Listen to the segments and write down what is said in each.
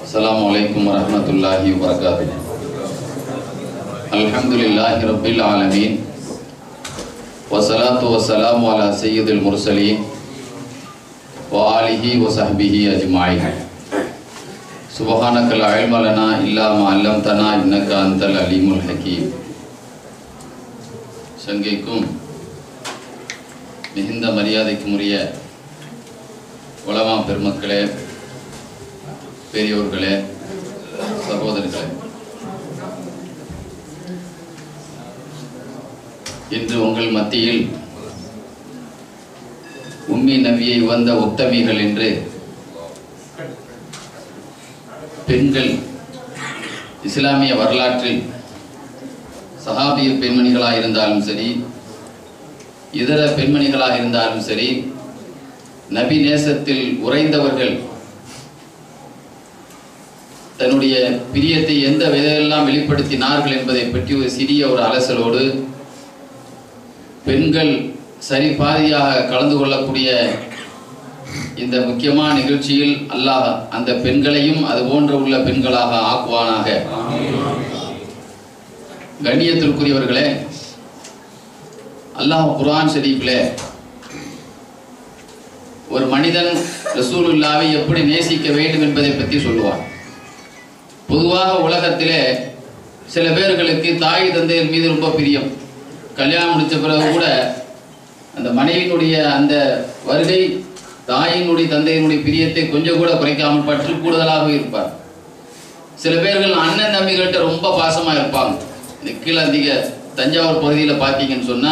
السلام عليكم ورحمة الله وبركاته الحمد لله رب العالمين والصلاة والسلام على سيد المرسلين وآله وصحبه أجمعين سبحانك لا علم لنا إلا ما علمتنا إنك أنت العليم الحكيم சங்கைக்கும் மிகுந்த மரியாதைக்குரிய உலமா பெருமக்களே பெரியோர்களே சகோதரர்களே இன்று உங்கள் மத்தியில் உம்மி நபியை வந்த உத்தமிகள் என்று பெண்கள் இஸ்லாமிய வரலாற்றில் சஹாபிய பெண்மணிகளாக இருந்தாலும் சரி இதர பெண்மணிகளாக இருந்தாலும் சரி நபி நேசத்தில் உறைந்தவர்கள் தன்னுடைய பிரியத்தை எந்த விதையெல்லாம் வெளிப்படுத்தினார்கள் என்பதை பற்றி ஒரு சிறிய ஒரு அலசலோடு பெண்கள் சரி பாதியாக கலந்து கொள்ளக்கூடிய இந்த முக்கியமான நிகழ்ச்சியில் அல்லாஹ் அந்த பெண்களையும் அது போன்ற உள்ள பெண்களாக ஆக்குவானாக கண்ணியத்திற்குரியவர்களே அல்லாஹ் குர்ஆன் ஷரீஃபில் ஒரு மனிதன் ரசூலுல்லாவை எப்படி நேசிக்க வேண்டும் என்பதை பற்றி சொல்லுவான் பொதுவாக உலகத்திலே சில பேர்களுக்கு தாய் தந்தையர் மீது ரொம்ப பிரியம் கல்யாணம் முடிச்ச பிறகு கூட அந்த மனைவியினுடைய அந்த வருகை தாயினுடைய தந்தையினுடைய பிரியத்தை கொஞ்சம் கூட குறைக்காமல் பற்றி கூடுதலாக இருப்பார் சில பேர்கள் அண்ணன் தம்பிகள்கிட்ட ரொம்ப பாசமா இருப்பாங்க இந்த கீழந்திக தஞ்சாவூர் பகுதியில் பார்த்தீங்கன்னு சொன்னா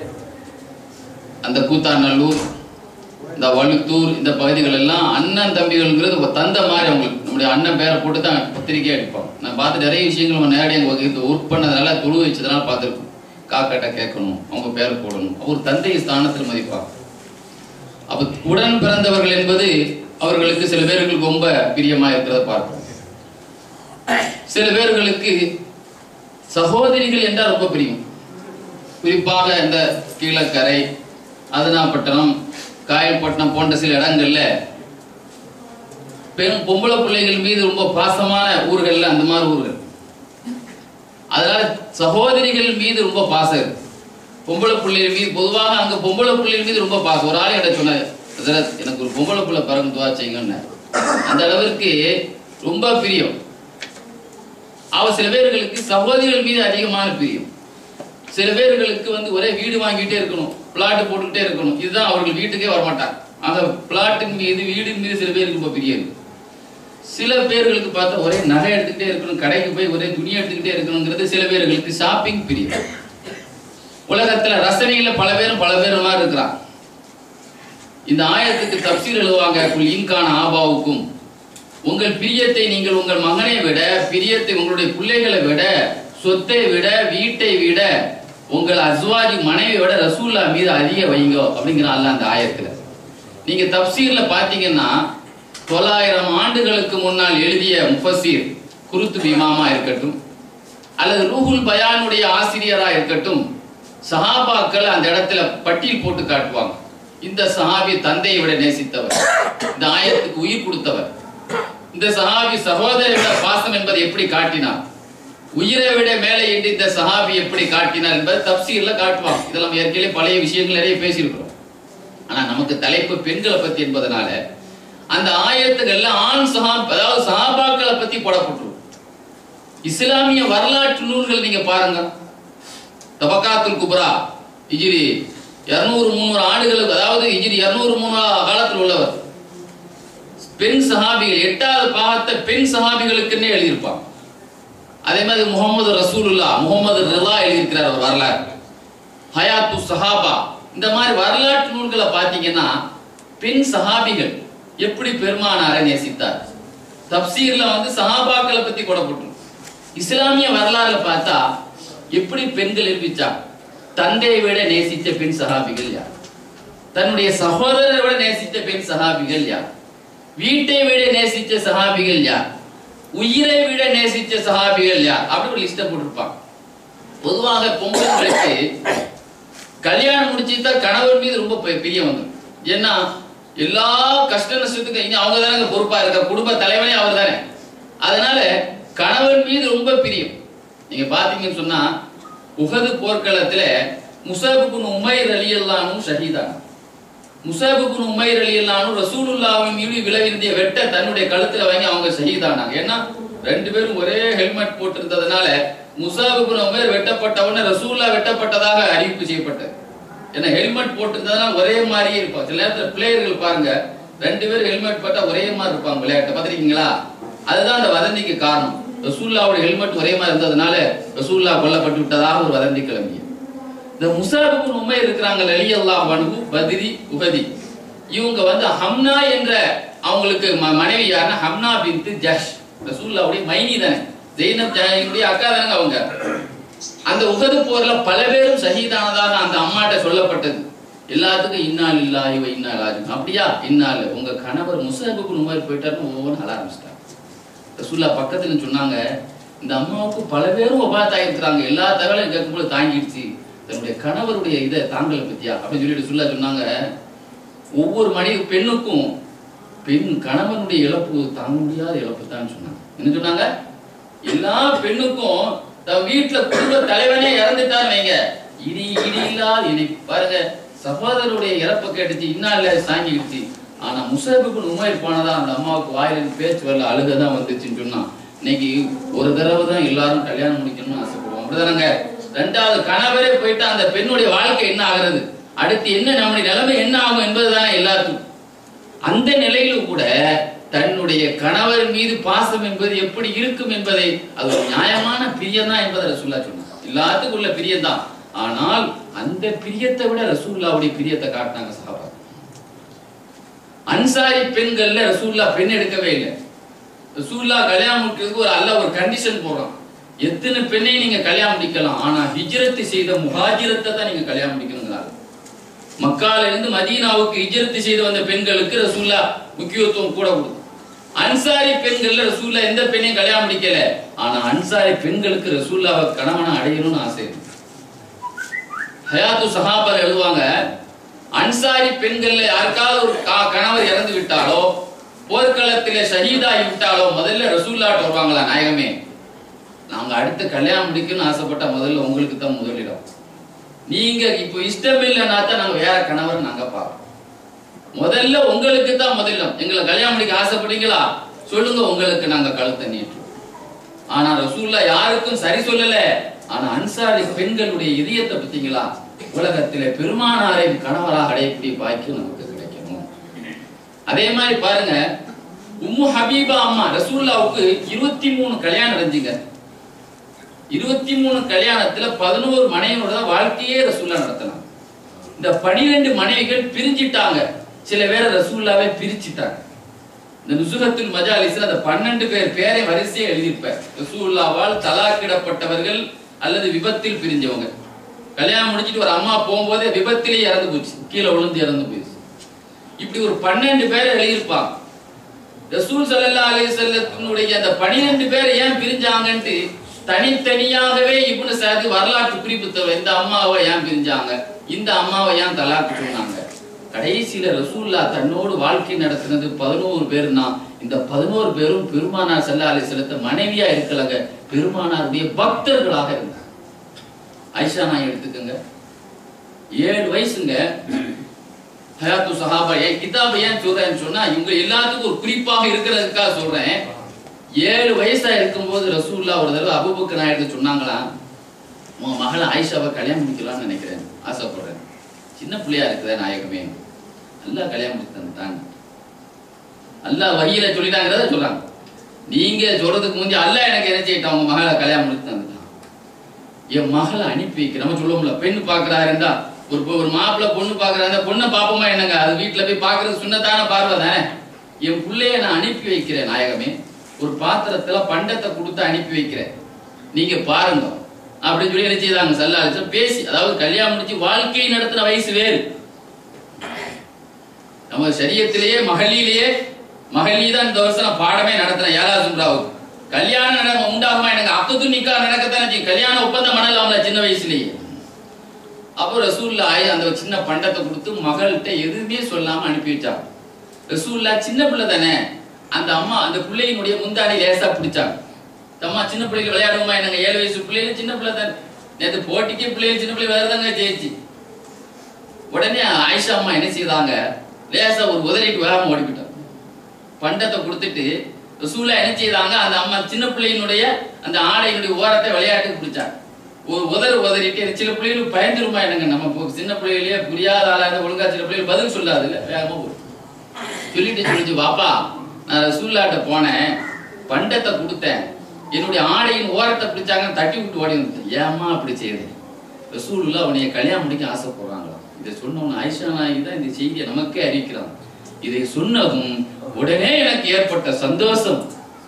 அந்த கூத்தாநல்லூர் இந்த வழுத்தூர் இந்த பகுதிகள் எல்லாம் அண்ணன் தம்பிகள்ங்கிறது ஒரு தந்தை மாதிரி அவங்களுக்கு நம்முடைய அண்ணன் பேரை போட்டு தான் பத்திரிக்கையா எடுப்பாங்க நான் பார்த்து நிறைய விஷயங்கள் நம்ம நேரடியாக வகுத்து ஒர்க் பண்ணதுனால துளு வச்சதுனால பார்த்துருக்கோம் காக்கட்டை கேட்கணும் அவங்க பேர் போடணும் அவர் தந்தை ஸ்தானத்தில் மதிப்பாங்க அப்ப உடன் பிறந்தவர்கள் என்பது அவர்களுக்கு சில பேர்களுக்கு ரொம்ப பிரியமா இருக்கிறத பார்க்கிறோம் சில பேர்களுக்கு சகோதரிகள் என்றால் ரொம்ப பிரியம் குறிப்பாக இந்த கீழக்கரை அதனாப்பட்டினம் காயல்பட்டினம் போன்ற சில இடங்கள்ல பெண் பொம்பளை பிள்ளைகள் மீது ரொம்ப பாசமான ஊர்கள்ல அந்த மாதிரி ஊர்கள் அதனால சகோதரிகள் மீது ரொம்ப பாசம் இருக்கு பொம்பளை பிள்ளைகள் மீது பொதுவாக அங்க பொம்பளை பிள்ளைகள் மீது ரொம்ப பாசம் ஒரு ஆள் என்ன சொன்னார் ஹசரத், எனக்கு ஒரு பொம்பளை பிள்ளை பிறகு துவா செய்யுங்கன்னு அந்த அளவிற்கு ரொம்ப பிரியம் அவ சில பேர்களுக்கு சகோதரிகள் மீது அதிகமான பிரியம் சில பேர்களுக்கு வந்து ஒரே வீடு வாங்கிட்டே இருக்கணும் பிளாட் போட்டுக்கிட்டே இருக்கணும் இதுதான் அவர்கள் வீட்டுக்கே வரமாட்டாங்க ஆக பிளாட்டின் மீது வீடின் மீது சில பேருக்கு ரொம்ப பிரியம் இருக்கு. சில பேர்களுக்கு பார்த்தா ஒரே நகை எடுத்துக்கிட்டே இருக்கணும் கடைக்கு போய் ஒரே துணி எடுத்துக்கிட்டே இருக்கணுங்கிறது சில பேர்களுக்கு ஷாப்பிங் பிரியம் உலகத்துல ரசனையில பல பேரும் பல பேர் மாதிரி இருக்கிறான் இந்த ஆயத்துக்கு தப்சீர் எழுதுவாங்க குல் இன்கான ஆபாவுக்கும் உங்கள் பிரியத்தை நீங்கள் உங்கள் மகனை விட பிரியத்தை உங்களுடைய பிள்ளைகளை விட சொத்தை விட வீட்டை விட உங்கள் அஸ்வாஜி மனைவி விட ரசூல்லா மீது அதிக வைங்க அப்படிங்கிறான்ல அந்த ஆயத்துல நீங்க தப்சீர்ல பாத்தீங்கன்னா தொள்ளாயிரம் ஆண்டுகளுக்கு முன்னால் எழுதிய முஃபசீர் குருத்து இமாமா இருக்கட்டும் அல்லது ரூஹுல் பயானுடைய ஆசிரியரா இருக்கட்டும் சஹாபாக்கள் அந்த இடத்துல பட்டியல் போட்டு காட்டுவாங்க இந்த சஹாபி தந்தையை விட நேசித்தவர் இந்த ஆயத்துக்கு உயிர் கொடுத்தவர் இந்த சஹாபி சகோதரை விட பாசம் என்பதை எப்படி காட்டினார் உயிரை விட மேலே என்று இந்த சஹாபி எப்படி காட்டினார் என்பதை தப்சீர்ல காட்டுவாங்க இதெல்லாம் ஏற்கனவே பழைய விஷயங்கள் நிறைய பேசியிருக்கிறோம் ஆனா நமக்கு தலைப்பு பெண்களை பத்தி என்பதனால அந்த ஆயத்துகள்ல ஆண் சஹாப் அதாவது சஹாபாக்களை பத்தி போடப்பட்டிருக்கும் இஸ்லாமிய வரலாற்று நூல்கள் நீங்க பாருங்க தபக்காத்துல் குப்ரா இஜிரி இருநூறு முந்நூறு ஆண்டுகளுக்கு அதாவது இஜிரி இருநூறு முந்நூறு காலத்தில் உள்ளவர் பெண் சஹாபிகள் எட்டாவது பாகத்தை பெண் சஹாபிகளுக்குன்னே எழுதியிருப்பாங்க அதே மாதிரி முகமது ரசூலுல்லா முகமது ரிலா எழுதியிருக்கிறார் ஒரு வரலாறு ஹயாத்து சஹாபா இந்த மாதிரி வரலாற்று நூல்களை பார்த்தீங்கன்னா பெண் சஹாபிகள் எப்படி பெருமானாரை நேசித்தார் தப்சீர்ல வந்து சஹாபாக்களை பத்தி கொடப்பட்டு இஸ்லாமிய வரலாறுல பார்த்தா எப்படி பெண்கள் இருப்பிச்சா தந்தையை விட நேசித்த பெண் சஹாபிகள் யார் தன்னுடைய சகோதரரை விட நேசித்த பெண் சஹாபிகள் யார் வீட்டை விட நேசித்த சஹாபிகள் யார் உயிரை விட நேசித்த சஹாபிகள் யார் அப்படி ஒரு லிஸ்ட போட்டிருப்பாங்க பொதுவாக பொம்பளைங்களுக்கு கல்யாணம் முடிச்சுட்டா கணவர் மீது ரொம்ப பி- பிரியம் வந்துடும் ஏன்னா எல்லா கஷ்ட நஷ்டத்துக்கும் இனி அவங்க தானே பொறுப்பா இருக்க குடும்ப தலைவனே அவர் தானே அதனால கணவன் மீது ரொம்ப பிரியம் நீங்க பாத்தீங்கன்னு சொன்னா உகது போர்க்களத்துல முசாபுக்குன் உமைர் அலியல்லானும் ஷஹீதான முசாபுக்குன் உமைர் அலியல்லானும் ரசூலுல்லாவின் மீது விளைவிருந்திய வெட்ட தன்னுடைய கழுத்துல வாங்கி அவங்க ஷஹீதானாங்க ஏன்னா ரெண்டு பேரும் ஒரே ஹெல்மெட் போட்டிருந்ததுனால முசாபுக்குன் உமைர் வெட்டப்பட்ட உடனே ரசூல்லா வெட்டப்பட்டதாக அறிவிப்பு செய்யப்பட்டது ஏன்னா ஹெல்மெட் போட்டிருந்ததுனால ஒரே மாதிரியே இருப்பாங்க சில நேரத்தில் பிளேயர்கள் பாருங்க ரெண்டு பேரும் ஹெல்மெட் போட்டா ஒரே மாதிரி இருப்பாங்க விளையாட்டு பார்த்திருக்கீங்களா அதுதான் அந்த வதந்திக்கு காரணம் ரசூல்லாவோட ஹெல்மெட் ஒரே மாதிரி இருந்ததுனால ரசூல்லா கொல்லப்பட்டு விட்டதாக ஒரு வதந்தி கிளம்பியது இந்த முசாபுக்கு உண்மை இருக்கிறாங்க அலியல்லா வனு பத்ரி உகதி இவங்க வந்து ஹம்னா என்ற அவங்களுக்கு ம- மனைவி யாருன்னா ஹம்னா பின்து ஜஷ் ரசூல்லாவுடைய மைனி தானே ஜெயினப் ஜாயினுடைய அக்கா தானங்க அவங்க அந்த உகது போர்ல பல பேரும் ஷஹீதானதாக அந்த அம்மாட்ட சொல்லப்பட்டது எல்லாத்துக்கும் இன்னால் இல்லா இவ இன்னால் ஆஜும் அப்படியா இன்னால் உங்க கணவர் முசாபுக்கு உமர் போயிட்டாருன்னு ஒவ்வொன்று அழ ஆரம்பிச்சிட்டாங்க ரசூல்லா பக்கத்துல சொன்னாங்க இந்த அம்மாவுக்கு பல பேரும் உபாத்தாயிருக்கிறாங்க எல்லா தகவலையும் கேட்கும்போது தாங்கிடுச்சு தன்னுடைய கணவருடைய இதை தாங்கலை பத்தியா அப்படின்னு சொல்லிட்டு சொல்லா சொன்னாங்க ஒவ்வொரு மனித பெண்ணுக்கும் பெண் கணவனுடைய இழப்பு தாங்க முடியாத இழப்பு தான் சொன்னாங்க என்ன சொன்னாங்க எல்லா பெண்ணுக்கும் தன் வீட்டுல குடும்ப தலைவனே இறந்துட்டான்னு வைங்க இடி இடி இல்லாத இனி பாருங்க சகோதரருடைய இறப்பை கேட்டுச்சு இன்னால சாங்கிடுச்சு ஆனா முசாபிபின் உமர் போனதான் அந்த அம்மாவுக்கு வாயிலிருந்து பேச்சு வரல அழுகதான் வந்துச்சுன்னு சொன்னா இன்னைக்கு ஒரு தடவை தான் எல்லாரும் கல்யாணம் முடிக்கணும்னு ஆசைப்படுவோம் அப்படிதானங்க ரெண்டாவது கணவரே போயிட்டு அந்த பெண்ணுடைய வாழ்க்கை என்ன ஆகுறது அடுத்து என்ன நம்முடைய நிலைமை என்ன ஆகும் என்பதுதானே எல்லாத்துக்கும் அந்த நிலையிலும் கூட தன்னுடைய கணவர் மீது பாசம் என்பது எப்படி இருக்கும் என்பதை அது ஒரு நியாயமான பிரியம் தான் என்பதை ரசூல்லா சொன்னாங்க எல்லாத்துக்கும் உள்ள பிரியம் தான் ஆனால் அந்த பிரியத்தை விட ரசூல்லாவுடைய பிரியத்தை காட்டினாங்க சஹாபா அன்சாரி பெண்கள்ல ரசூல்லா பெண் எடுக்கவே இல்லை ரசூல்லா கல்யாணம் முடிக்கிறதுக்கு ஒரு அல்ல ஒரு கண்டிஷன் போடுறான் எத்தனை பெண்ணை நீங்க கல்யாணம் முடிக்கலாம் ஆனா ஹிஜ்ரத்து செய்த முஹாஜிரத்தை தான் நீங்க கல்யாணம் முடிக்கணுங்கிறாங்க மக்கால இருந்து மதீனாவுக்கு ஹிஜ்ரத்து செய்து வந்த பெண்களுக்கு ரசூல்லா முக்கியத்துவம் கூட கொடுக்கும் அன்சாரி பெண்கள்ல ரசூல்லா எந்த பெண்ணையும் கல்யாணம் முடிக்கல ஆனா அன்சாரி பெண்களுக்கு ரசூல்லாவை கணவனை அடையணும்னு ஆசை இருக்கு ஹயாத்து சஹாபார் எழுதுவாங்க அன்சாரி பெண்கள்ல யாருக்காவது ஒரு கா- கணவர் இறந்து விட்டாலோ போர்க்களத்திலே ஷஹீதாகி விட்டாலோ முதல்ல ரசூல்லாட்ட வருவாங்களா நாயகமே நாங்க அடுத்து கல்யாணம் முடிக்கணும்னு ஆசைப்பட்டா முதல்ல உங்களுக்கு தான் முதலிடம் நீங்க இப்போ இஷ்டம் இல்லைன்னா தான் நாங்க வேற கணவர் நாங்க பார்ப்போம் முதல்ல உங்களுக்கு தான் முதலிடம் எங்களை கல்யாணம் முடிக்க ஆசைப்படுறீங்களா சொல்லுங்க உங்களுக்கு நாங்க கழுத்தை நீட்டுறோம் ஆனா ரசூல்லா யாருக்கும் சரி சொல்லல ஆனா அன்சாரி பெண்களுடைய இதயத்தை பத்தீங்களா உலகத்திலே பெருமானாரை கணவராக அடையக்கூடிய பாக்கியம் நமக்கு கிடைக்கணும் அதே மாதிரி பாருங்க உம்மு ஹபீபா அம்மா ரசூல்லாவுக்கு இருபத்தி மூணு கல்யாணம் நடந்துங்க இருபத்தி மூணு கல்யாணத்துல பதினோரு மனைவியோட தான் வாழ்க்கையே ரசூல்லா நடத்தினாங்க இந்த பனிரெண்டு மனைவிகள் பிரிஞ்சிட்டாங்க சில பேரை ரசூல்லாவே பிரிச்சிட்டாங்க இந்த நுசுரத்துல் மஜாலிஸ்ல அந்த பன்னெண்டு பேர் பேரை வரிசையை எழுதியிருப்பார் ரசூல்லாவால் தலாக்கிடப்பட்டவர்கள் அல்லது விபத்தில் பிரிஞ்சவங்க கல்யாணம் முடிச்சிட்டு ஒரு அம்மா போகும்போதே விபத்திலே இறந்து போச்சு கீழே விழுந்து இறந்து போயிடுச்சு இப்படி ஒரு பன்னெண்டு பேர் எழுதியிருப்பாங்க ரசூல் ஸல்லல்லாஹு அலைஹி வஸல்லத்தினுடைய அந்த 12 பேர் ஏன் பிரிஞ்சாங்கன்ட்டு தனித்தனியாகவே இப்னு சாதி வரலாற்று குறிப்பு தவிர இந்த அம்மாவை ஏன் பிரிஞ்சாங்க இந்த அம்மாவை ஏன் தலாக்கு சொன்னாங்க கடைசியில ரசூல்லா தன்னோடு வாழ்க்கை நடத்தினது பதினோரு பேர்னா இந்த பதினோரு பேரும் பெருமானார் ஸல்லல்லாஹு அலைஹி வஸல்லத்தை மனைவியா இருக்கலங்க பெருமானாருடைய பக்தர்களாக இருந்தாங்க ஐஷா நான் எடுத்துக்கோங்க ஏழு வயசுங்க ஹயாத்து சஹாபா ஏன் கிதாப ஏன் சொல்றேன்னு சொன்னா இவங்க எல்லாத்துக்கும் ஒரு குறிப்பாக இருக்கிறதுக்காக சொல்றேன் ஏழு வயசா இருக்கும்போது ரசூல்லா ஒரு தடவை அபுபக்கர் நாயகத்தை சொன்னாங்களாம் உன் மகளை ஆயிஷாவை கல்யாணம் முடிக்கலாம்னு நினைக்கிறேன் ஆசைப்படுறேன் சின்ன பிள்ளையா இருக்குதா நாயகமே நல்லா கல்யாணம் முடிச்சு தந்துட்டாங்க அல்லாஹ் வகையில சொல்லிட்டாங்கிறத சொல்றாங்க நீங்க சொல்றதுக்கு முந்தைய அல்லாஹ் எனக்கு என்ன செய்யிட்டான் உங்க மகளை கல்யாணம் முடிச்சு தந்துட்டான் என் மகளை அனுப்பி வைக்க நம்ம சொல்லுவோம்ல பெண் பாக்குறாருந்தா ஒரு பொ- ஒரு மாப்பிள்ளை பொண்ணு பாக்குறாரு பொண்ணை பாப்போமா என்னங்க அது வீட்டுல போய் பாக்குறது சுண்ணத்தான பார்வை தானே என் பிள்ளைய நான் அனுப்பி வைக்கிறேன் நாயகமே ஒரு பாத்திரத்துல பண்டத்தை கொடுத்து அனுப்பி வைக்கிறேன் நீங்க பாருங்க அப்படின்னு சொல்லி என்ன செய்தாங்க சல்லா அலிஸ்லாம் பேசி அதாவது கல்யாணம் முடிச்சு வாழ்க்கை நடத்தின வயசு வேறு நம்ம சரியத்திலேயே மகளிலேயே மகளி தான் இந்த வருஷம் நான் பாடமே நடத்துறேன் ஏழா சுப்ராவுக்கு கல்யாணம் நட உண்டாகுமா எனக்கு அப்பத்து நிக்கா நடக்கத்தானே செய்யும். கல்யாண ஒப்பந்தம் பண்ணலாம்ல சின்ன வயசுலயே அப்போ ரசூல்லா ஆயி அந்த சின்ன பண்டத்தை கொடுத்து மகள்கிட்ட எதுவுமே சொல்லாம அனுப்பி வச்சாங்க ரசூல்லா சின்ன பிள்ளை தானே அந்த அம்மா அந்த பிள்ளையினுடைய முந்தானை லேசா பிடிச்சாங்க இந்த அம்மா சின்ன பிள்ளைகள் விளையாடுவோமா என்னங்க ஏழு வயசு பிள்ளைகள் சின்ன பிள்ளை தான் நேற்று போட்டிக்கே பிள்ளைகள் சின்ன பிள்ளை வேறதாங்க ஜெயிச்சு உடனே ஆயிஷா அம்மா என்ன செய்தாங்க லேசா ஒரு உதறிட்டு வேகமா ஓடிவிட்டாங்க பண்டத்தை கொடுத்துட்டு ரசூலா என்ன செய்தாங்க அந்த அம்மா சின்ன பிள்ளையினுடைய அந்த ஆடையினுடைய ஓரத்தை விளையாட்டுக்கு பிடிச்சாங்க ஒரு உதறு உதறிட்டு எனக்கு சில பிள்ளைகளுக்கு பயந்துருமா என்னங்க நம்ம இப்போ சின்ன பிள்ளைகளே புரியாத ஆளா இருந்தா ஒழுங்கா சில பிள்ளைகள் பதில் சொல்லாது இல்ல வேகமா போகும் சொல்லிட்டு சொல்லிச்சு பாப்பா நான் ரசூல்லாட்ட போனேன் பண்டத்தை கொடுத்தேன் என்னுடைய ஆடையின் ஓரத்தை பிடிச்சாங்கன்னு தட்டி விட்டு ஓடி வந்துட்டேன் ஏம்மா அப்படி செய்யுது ரசூலுல்லா உன்னைய கல்யாணம் முடிக்க ஆசைப்படுறாங்களா இதை சொன்னவன் ஆயிஷா நாயகி தான் இந்த செய்தியை நமக்கே அறிவிக்கிறான் இதை சொன்னதும் உடனே எனக்கு ஏற்பட்ட சந்தோஷம்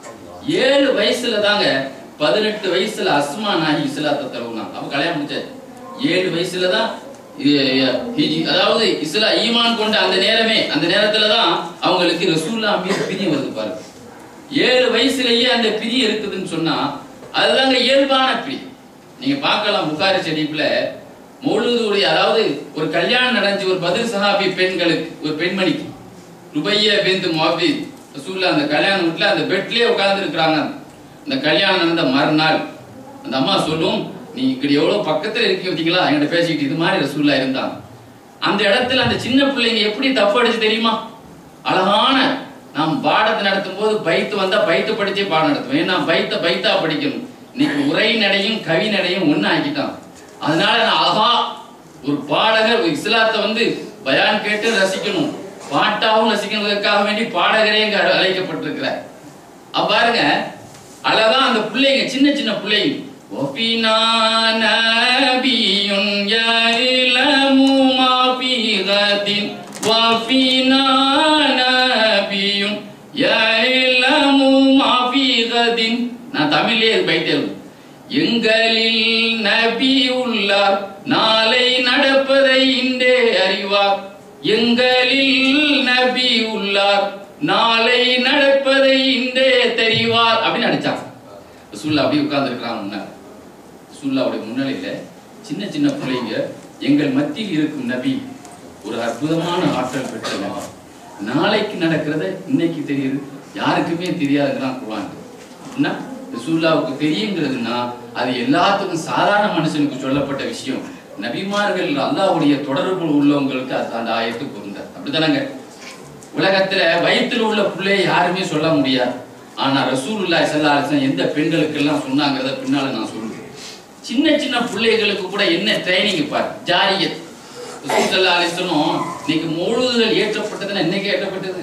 ஏழு வயசுல தாங்க பதினெட்டு வயசுல அஸ்மா நாயகி இஸ்லாத்தை தருவாங்க அப்ப கல்யாணம் முடிச்சாச்சு ஏழு வயசுல தான் இ- இ- அதாவது இஸ்லா ஈமான் கொண்ட அந்த நேரமே அந்த நேரத்துல தான் அவங்களுக்கு ரசூல்லா மீது பிரியம் வருது பாருங்க ஏழு வயசுலயே அந்த பிரியம் இருக்குதுன்னு சொன்னா அதுதாங்க இயல்பான பிரியம் நீங்க பார்க்கலாம் புகாரி ஷெரீஃப்ல மௌலூதுடைய அதாவது ஒரு கல்யாணம் நடந்துச்சு ஒரு பதில் சஹாபி பெண்களுக்கு ஒரு பெண்மணிக்கு ருபைய பிந்து முஹபித் ரசூல்லா அந்த கல்யாண வீட்டுல அந்த பெட்லயே உட்கார்ந்து இருக்கிறாங்க அந்த கல்யாணம் நடந்த மறுநாள் அந்த அம்மா சொல்லும் நீ இப்படி எவ்வளவு பக்கத்துல இருக்கீங்க பார்த்தீங்களா என்கிட்ட பேசிக்கிட்டு இது மாதிரி ரசூல்லா இருந்தாங்க அந்த இடத்துல அந்த சின்ன பிள்ளைங்க எப்படி தப்பு அடிச்சு தெரியுமா அழகான நாம் பாடத்தை நடத்தும் போது பைத்து வந்தா பைத்து படிச்சே பாடம் நடத்துவோம் ஏன்னா பைத்த பைத்தா படிக்கணும் இன்னைக்கு உரை நடையும் கவி நடையும் ஒண்ணு ஆக்கிட்டான் அதனால நான் அழகா ஒரு பாடகர் ஒரு இஸ்லாத்தை வந்து பயான் கேட்டு ரசிக்கணும் பாட்டாவும் ரசிக்கணுங்கிறதுக்காக வேண்டி பாடகரே இங்க அழைக்கப்பட்டிருக்கிறார் அப்ப பாருங்க அழகா அந்த பிள்ளைங்க சின்ன சின்ன பிள்ளைங்க وَفِينَا نَبِيٌّ يَعْلَمُ مَا فِي غَدٍ وَفِينَا نَبِيٌّ يَعْلَمُ مَا فِي غَدٍ நான் தமிழ்லயே இது பைத்தே எழுதும். எங்களில் நபி உள்ளார் நாளை நடப்பதை இன்றே அறிவார் எங்களில் நபி உள்ளார் நாளை நடப்பதை இன்றே தெரிவார் அப்படின்னு அடிச்சாங்க ரசூல்லா அப்படியே உட்கார்ந்துருக்கிறாங்க முன்னாடி ரசூல்லாவுடைய முன்னிலையில சின்ன சின்ன பிள்ளைங்க எங்கள் மத்தியில் இருக்கும் நபி ஒரு அற்புதமான ஆற்றல் பெற்ற நபி நாளைக்கு நடக்கிறத இன்னைக்கு தெரியுது யாருக்குமே தெரியாதுங்கிறான் குர்ஆன் அப்படின்னா ரசூல்லாவுக்கு தெரியுங்கிறதுனா அது எல்லாத்துக்கும் சாதாரண மனுஷனுக்கு சொல்லப்பட்ட விஷயம் நபிமார்கள் அல்லாஹ்வுடைய தொடர்பு உள்ளவங்களுக்கு அது அந்த ஆயத்து பொருந்த அப்படிதானங்க உலகத்துல வயித்துல உள்ள பிள்ளைய யாருமே சொல்ல முடியாது ஆனா ரசூலுல்லாஹி ஸல்லல்லாஹு அலைஹி வஸல்லம் எந்த பெண்களுக்கெல்லாம் சொன்னாங்கிறத பின்னால நான் சொல்றேன் சின்ன சின்ன பிள்ளைகளுக்கு கூட என்ன ட்ரைனிங் பாரு ஜாரியத் ரசூல் ஸல்லல்லாஹு அலைஹி வஸல்லம் இன்னைக்கு முழுதுதல் ஏற்றப்பட்டதுன்னா இன்னைக்கு ஏற்றப்பட்டது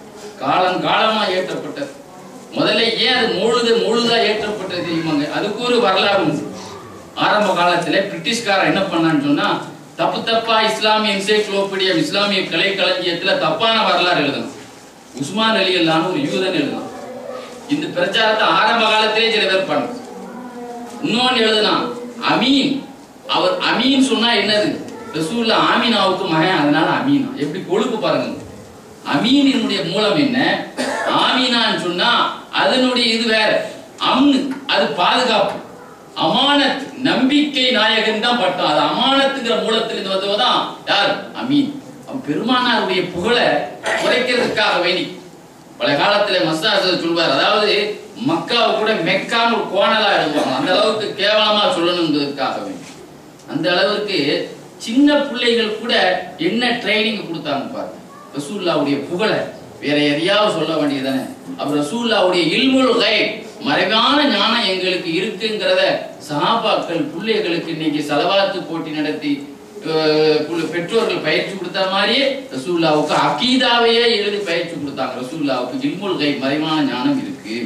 காலம் காலமா ஏற்றப்பட்டது முதல்ல ஏன் அது முழுது முழுதா ஏற்றப்பட்டது தெரியுமாங்க அதுக்கு ஒரு வரலாறு உண்டு ஆரம்ப காலத்துல பிரிட்டிஷ்காரன் என்ன பண்ணான்னு சொன்னா தப்பு தப்பா இஸ்லாமிய என்சைக்ளோபீடியா இஸ்லாமிய கலை களஞ்சியத்துல தப்பான வரலாறு எழுதணும் உஸ்மான் அலி அல்லான்னு ஒரு யூதன் எழுதலாம் இந்த பிரச்சாரத்தை ஆரம்ப காலத்திலே சில பேர் பண்ண இன்னொன்னு எழுதலாம் அமீன் அவர் அமீன் சொன்னா என்னது ரசூல்ல ஆமீனாவுக்கு மகன் அதனால அமீனா எப்படி கொழுப்பு பாருங்க அமீனினுடைய மூலம் என்ன ஆமீனான்னு சொன்னா அதனுடைய இது வேற அம்னு அது பாதுகாப்பு அமானத் நம்பிக்கை நாயகன் தான் பட்டம் அது அமானத்துங்கிற மூலத்திலிருந்து வந்தவதான் யார் அமீன் அவன் பெருமானாருடைய புகழை குறைக்கிறதுக்காக வேண்டி பல காலத்துல மஸ்தாசர் சொல்வார் அதாவது மக்காவை கூட மெக்கான்னு ஒரு கோணலா எழுதுவாங்க அந்த அளவுக்கு கேவலமா சொல்லணுங்கிறதுக்காக வேண்டி அந்த அளவுக்கு சின்ன பிள்ளைகள் கூட என்ன ட்ரைனிங் கொடுத்தாங்க பாருங்க ரசூல்லாவுடைய புகழை வேற எதையாவது சொல்ல வேண்டியதானே அப்ப ரசூல்லாவுடைய இல்முல் கைப் மறைவான ஞானம் எங்களுக்கு இருக்குங்கிறத சஹாபாக்கள் பிள்ளைகளுக்கு இன்னைக்கு செலவாத்து போட்டி நடத்தி அஹ், புள்ள- பெற்றோர்கள் பயிற்சி கொடுத்த மாதிரியே ரசூல்லாவுக்கு அகீதாவையே எழுதி பயிற்சி கொடுத்தாங்க ரசூல்லாவுக்கு இல்முல் கைப் மறைவான ஞானம் இருக்கு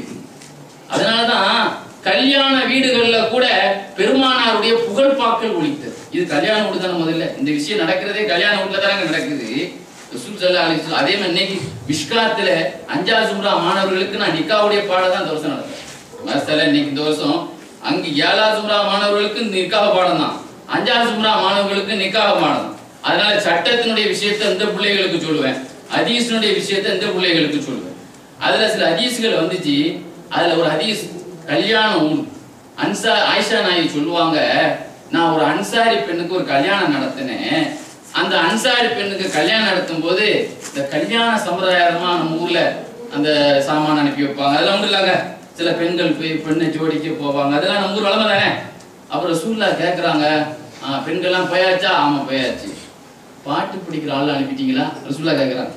அதனாலதான் கல்யாண வீடுகள்ல கூட பெருமானாருடைய புகழ்பாக்கள் ஒழித்தது இது கல்யாண வீடு தானே முதல்ல இந்த விஷயம் நடக்கிறதே கல்யாண வீட்டுல தானங்க நடக்குது ரசூல் ஸல்லல்லாஹு அலைஹி வஸல்லம் அதே மாதிரி இன்னைக்கு மிஷ்காத்துல அஞ்சாவது சும்ரா மாணவர்களுக்கு நான் நிக்காவுடைய பாடம் தான் இந்த வருஷம் நடத்துறேன் மசல இன்னைக்கு இந்த வருஷம் அங்க ஏழாவது சும்ரா மாணவர்களுக்கு நிக்காக பாடம் தான் அஞ்சாவது சும்ரா மாணவர்களுக்கு நிக்காக பாடம் தான் அதனால சட்டத்தினுடைய விஷயத்தை இந்த பிள்ளைகளுக்கு சொல்லுவேன் ஹதீஸினுடைய விஷயத்தை இந்த பிள்ளைகளுக்கு சொல்லுவேன் அதுல சில ஹதீஸ்கள் வந்துச்சு அதுல ஒரு ஹதீஸ் கல்யாணம் ஊர் அன்சா ஆயிஷா நாயகி சொல்லுவாங்க நான் ஒரு அன்சாரி பெண்ணுக்கு ஒரு கல்யாணம் நடத்தினேன் அந்த அன்சாரி பெண்ணுக்கு கல்யாணம் நடத்தும் போது இந்த கல்யாண சம்பிரதாயமா நம்ம ஊர்ல அந்த சாமான் அனுப்பி வைப்பாங்க அதெல்லாம் ஒன்றும் இல்லைங்க சில பெண்கள் போய் பெண்ணை ஜோடிக்க போவாங்க அதெல்லாம் நம்ம ஊர் வளமை தானே அப்புறம் ரசூல்லா கேட்குறாங்க பெண்கள்லாம் போயாச்சா ஆமாம் போயாச்சு பாட்டு பிடிக்கிற ஆள் அனுப்பிட்டீங்களா ரசூல்லா கேட்குறாங்க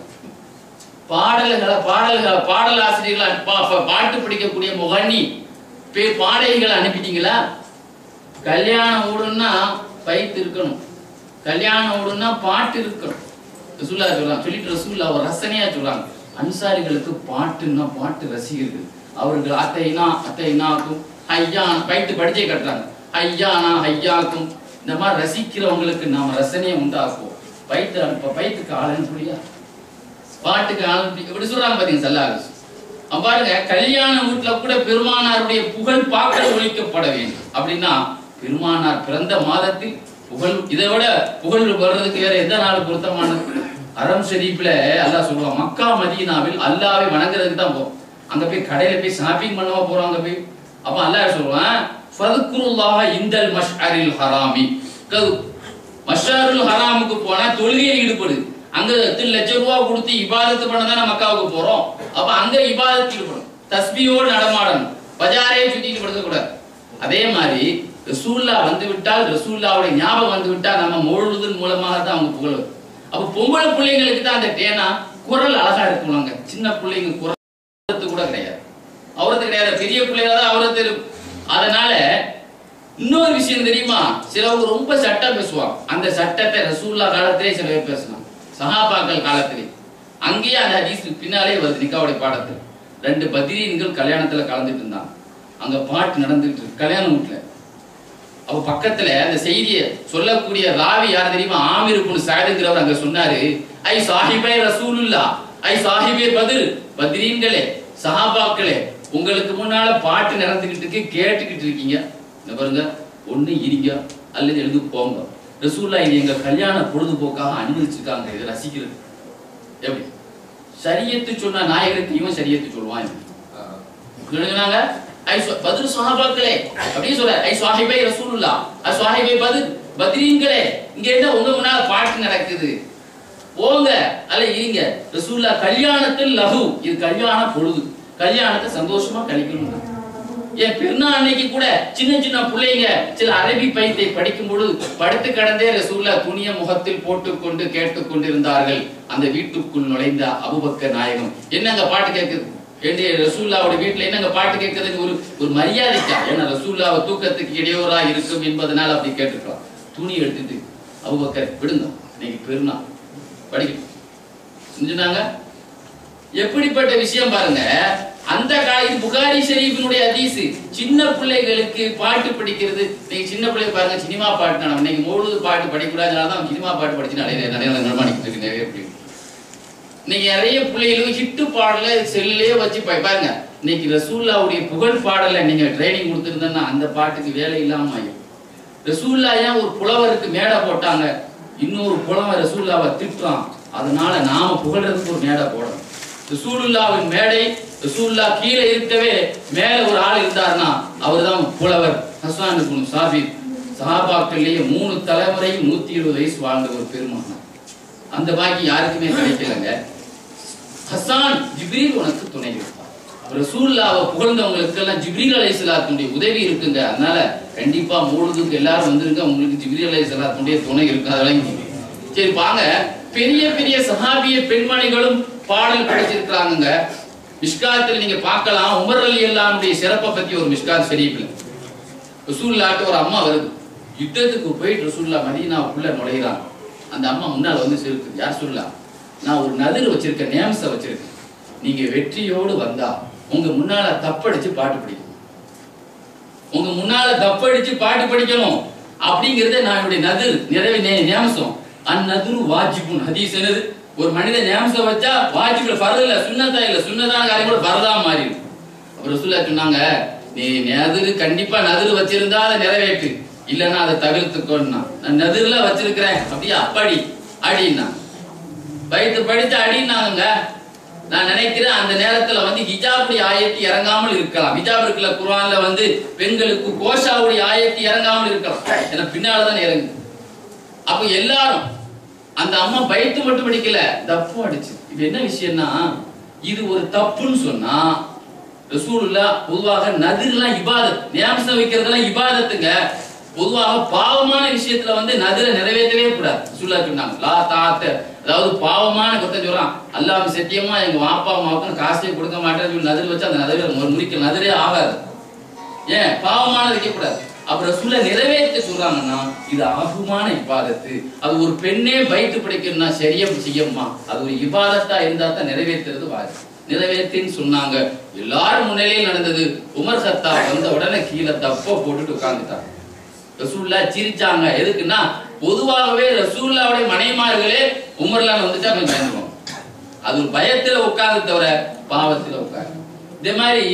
பாடல்களை பாடல்களை பாடல் ஆசிரியர்களை பா- பா- பாட்டு பிடிக்கக்கூடிய முகனி பே பாடகிகளை அனுப்பிட்டீங்களா கல்யாணம் ஊடுன்னா பைத்து இருக்கணும் கல்யாணம் ஊடுன்னா பாட்டு இருக்கணும் ரசூல்லா சொல்றாங்க சொல்லிட்டு ரசூல்லா ஒரு ரசனையா சொல்றாங்க அன்சாரிகளுக்கு பாட்டுன்னா பாட்டு ரசிகர்கள் அவர்கள் அத்தைனா அத்தைனாக்கும் ஐயான் பைத்து படிச்சே கட்டுறாங்க ஐயானா ஐயாக்கும் இந்த மாதிரி ரசிக்கிறவங்களுக்கு நாம ரசனையை உண்டாக்குவோம் பைத்து அனுப்ப பைத்துக்கு ஆள் அனுப்புறியா பாட்டுக்கு ஆள் அனுப்பி இப்படி சொல்றாங்க பாத்தீங்க சல்லாஹ் அவன் பாருங்க கல்யாண வீட்டுல கூட பெருமானாருடைய புகழ் பாக்கள் ஒழிக்கப்பட வேண்டும் அப்படின்னா பெருமானார் பிறந்த மாதத்தில் புகழ் இதை விட புகழ் வர்றதுக்கு வேற எந்த நாள் பொருத்தமானது அரம் ஷரீஃப்ல அல்லாஹ் சொல்லுவான் மக்கா மதீனாவில் அல்லாவை வணங்குறதுக்கு தான் போகும் அங்க போய் கடையில போய் ஷாப்பிங் பண்ணவா போறோம் அங்க போய் அப்ப அல்லாஹ் சொல்லுவான் ஃபதுக்குருல்லாஹ இந்தல் மஷ்அரில் ஹராமி கது மஷாருல் ஹராமுக்கு போனா தொழுகையில் ஈடுபடு அங்க எத்தனை லட்சம் ரூபா கொடுத்து இபாதத்து பண்ண தானே மக்காவுக்கு போறோம் அப்ப அங்க இபாதத்து ஈடுபடும் தஸ்பியோடு நடமாடணும் பஜாரே சுத்திட்டு படுக்க கூடாது அதே மாதிரி ரசூல்லா வந்து விட்டால் ரசூல்லாவுடைய ஞாபகம் வந்து விட்டால் நம்ம மொழுதுன் மூலமாக தான் அவங்க புகழ் வரும். அப்ப பொம்பளை பிள்ளைங்களுக்கு தான் அந்த டேனா குரல் அழகா இருக்குவாங்க சின்ன பிள்ளைங்க குரல் அவரத்து கூட கிடையாது அவரத்து கிடையாது பெரிய பிள்ளைங்க தான் அவரத்து இருக்கும் அதனால இன்னொரு விஷயம் தெரியுமா சிலவங்க ரொம்ப சட்டம் பேசுவாங்க அந்த சட்டத்தை ரசூல்லா காலத்திலே சில பேர் பேசலாம் சஹாபாக்கள் காலத்திலே அங்கேயே அந்த ஹதீஸ் பின்னாலே வருது நிக்காவுடைய பாடத்தில் ரெண்டு பத்ரீன்கள் கல்யாணத்துல கலந்துட்டு இருந்தாங்க அங்க பாட்டு நடந்துட்டு இருக்கு கல்யாண வீட்டுல அப்ப பக்கத்துல அந்த செய்தியை சொல்லக்கூடிய ராவி யார் தெரியுமா ஆமிர் இப்னு சஅதுங்கிறவர் அங்க சொன்னாரு ஐ சாஹிபே ரசூலுல்லா ஐ சாஹிபே பத்ர் பத்ரீன்களே சஹாபாக்களே உங்களுக்கு முன்னால பாட்டு நடந்துகிட்டு இருக்கு கேட்டுக்கிட்டு இருக்கீங்க இந்த பாருங்க ஒண்ணு இருங்க அல்லது எழுந்து போங்க ரசூல்லா இது எங்க கல்யாண பொழுதுபோக்காக அனுமதிச்சிருக்காங்க இதை ரசிக்கிறது எப்படி சரியத்து சொன்ன நாயகருக்கு இவன் சரியத்து சொல்லுவான் சொல்லுங்க ஐ சொ- பத்ரு சஹாபாக்களே அப்படின்னு சொல்ற ஐ சாஹிபே ரசூலுல்லா ஐ சாஹிபே பத்ர் பத்ரீன்களே இங்க என்ன உங்க முன்னால பாட்டு நடக்குது போங்க அல்ல இருங்க ரசூல்லா கல்யாணத்தில் லகு இது கல்யாண பொழுது கல்யாணத்தை சந்தோஷமா கழிக்கணும் என் பெருநாள் அன்னைக்கு கூட சின்ன சின்ன பிள்ளைங்க சில அரபி பைத்தை படிக்கும் பொழுது படுத்து கடந்தே ரசூல்லா துணிய முகத்தில் போட்டுக்கொண்டு கேட்டுக்கொண்டிருந்தார்கள் அந்த வீட்டுக்குள் நுழைந்த அபுபக்கர் நாயகம் என்னங்க பாட்டு கேட்குது என்னுடைய ரசூல்லாவோட வீட்டுல என்னங்க பாட்டு கேட்கறதுக்கு ஒரு ஒரு மரியாதைக்கா ஏன்னா ரசூல்லாவை தூக்கத்துக்கு இடையூறா இருக்கும் என்பதனால அப்படி கேட்டிருக்கலாம் துணி எடுத்துட்டு அபுபக்கர் விடுங்க இன்னைக்கு பெருநாள் படிக்கணும் செஞ்சுனாங்க எப்படிப்பட்ட விஷயம் பாருங்க அந்த கால இது புகாரி ஷெரீஃபினுடைய ஹதீஸ் சின்ன பிள்ளைகளுக்கு பாட்டு படிக்கிறது நீங்க சின்ன பிள்ளை பாருங்க சினிமா பாட்டு நம்ம இன்னைக்கு முழுது பாட்டு படிக்கக்கூடாதுனால தான் சினிமா பாட்டு படிச்சு நிறைய நிறைய நிர்மாணிக்கிட்டு இருக்கு நிறைய பிள்ளைங்க இன்னைக்கு நிறைய பிள்ளைகளும் ஹிட்டு பாடல செல்லுலயே வச்சு பா- பாருங்க இன்னைக்கு ரசூல்லாவுடைய புகழ் பாடல நீங்க ட்ரைனிங் கொடுத்துருந்தா அந்த பாட்டுக்கு வேலை இல்லாம ஆயிடும் ரசூல்லா ஏன் ஒரு புலவருக்கு மேடை போட்டாங்க இன்னொரு புலவன் ரசூல்லாவை திட்டுறான் அதனால நாம புகழ்றதுக்கு ஒரு மேடை போடணும் ரசூலுல்லாவின் மேடை ரசூல்லா கீழே இருக்கவே மேல ஒரு ஆள் இருந்தாருன்னா அவர்தான் புலவர் ஹஸ்வான் இப்னு சாபிர் சஹாபாக்கள்லயே மூணு தலைமுறையும் நூத்தி இருபது வயசு வாழ்ந்த ஒரு பெருமான் அந்த பாக்கி யாருக்குமே கிடைக்கலங்க ஹசான் ஜிப்ரீல் உனக்கு துணை இருப்பார் ரசூல்லாவை புகழ்ந்தவங்களுக்கு எல்லாம் ஜிப்ரீல் அலைஹிஸ்ஸலாத்துடைய உதவி இருக்குங்க அதனால கண்டிப்பா மூழுதுக்கு எல்லாரும் வந்துருங்க உங்களுக்கு ஜிப்ரீல் அலைஹிஸ்ஸலாத்துடைய துணை இருக்கு அதெல்லாம் சரி வாங்க பெரிய பெரிய சஹாபிய பெண்மணிகளும் பாடல் படிச்சிருக்கிறாங்க மிஷ்காத்தில் நீங்க பார்க்கலாம் உமர் அலி அல்லாமுடைய சிறப்பை பத்தி ஒரு மிஷ்காத் ஷரீஃப்ல ரசூல்லாட்ட ஒரு அம்மா வருது யுத்தத்துக்கு போயிட்டு ரசூல்லா மதீனாவுக்குள்ள நுழையிறாங்க அந்த அம்மா முன்னால வந்து சிரிக்குது யார் சொல்லலாம் நான் ஒரு நதிர் வச்சிருக்கேன் நேம்ஸை வச்சிருக்கேன் நீங்க வெற்றியோடு வந்தா உங்க முன்னால தப்படிச்சு பாட்டு படிக்கணும் உங்க முன்னால தப்படிச்சு பாட்டு படிக்கணும் அப்படிங்கறத நான் என்னுடைய நதிர் நிறைவே நே- நேமசம் அந்நதுரு வாஜிபுன் ஹதீஸ் என்னது ஒரு மனிதன் நேமசம் வச்சா வாஜிபுல ஃபர்து இல்ல சுன்னதா இல்ல சுன்னதான காரியம் கூட ஃபர்தா மாறிடும் அப்புறம் ரசூல்லா சொன்னாங்க நீ நதிரு கண்டிப்பா நதிரு வச்சிருந்தா அதை நிறைவேற்று இல்லைன்னா அதை தவிர்த்துக்கோன்னா நான் நதிர்ல வச்சிருக்கிறேன் அப்படியே அப்படி அடின்னா வயிற்று படித்து அடினாங்க நான் நினைக்கிறேன் அந்த நேரத்துல வந்து ஹிஜாபுடைய ஆயத்து இறங்காமல் இருக்கலாம் ஹிஜாப் இருக்குல்ல குர்ஆன்ல வந்து பெண்களுக்கு கோஷாவுடைய ஆயத்து இறங்காமல் இருக்கலாம் ஏன்னா பின்னாலதான் இறங்குது அப்ப எல்லாரும் அந்த அம்மா பயத்து மட்டும் படிக்கல தப்பு அடிச்சு இது என்ன விஷயம்னா இது ஒரு தப்புன்னு சொன்னா ரசூலுல்லா பொதுவாக நதிர்லாம் இபாதத் நியாமசம் வைக்கிறதெல்லாம் இபாதத்துங்க பொதுவாக பாவமான விஷயத்துல வந்து நதிரை நிறைவேற்றவே கூடாது ரசூல்லா சொன்னாங்க லா தாத்த அதாவது பாவமான கொத்தம் சொல்றான் அல்லாஹ் சத்தியமா எங்க வாப்பா அம்மாவுக்கு காசே கொடுக்க மாட்டேன்னு சொல்லி நதிர் வச்சு அந்த நதிரை முறிக்க நதிரே ஆகாது ஏன் பாவமானது வைக்கக்கூடாது அப்புறம் சொல்ல நிறைவேற்ற சொல்றாங்கன்னா இது ஆகுமான இபாதத்து அது ஒரு பெண்ணே பைத்து பிடிக்கணும்னா சரியா செய்யம்மா அது ஒரு இபாதத்தா இருந்தா தான் நிறைவேற்றுறது வாரு நிறைவேற்றின்னு சொன்னாங்க எல்லாரும் முன்னிலையும் நடந்தது உமர் சத்தா வந்த உடனே கீழே தப்ப போட்டுட்டு உட்கார்ந்துட்டாங்க ரசூல்லா சிரிச்சாங்க எதுக்குன்னா பொதுவாகவே ரசூல்லாவுடைய மனைமார்களே உமர்லால வந்துட்டா கொஞ்சம் பயந்துருவாங்க அது ஒரு பயத்துல உட்கார்ந்து தவிர பாவத்துல உட்கார்ந்து இதே மாதிரி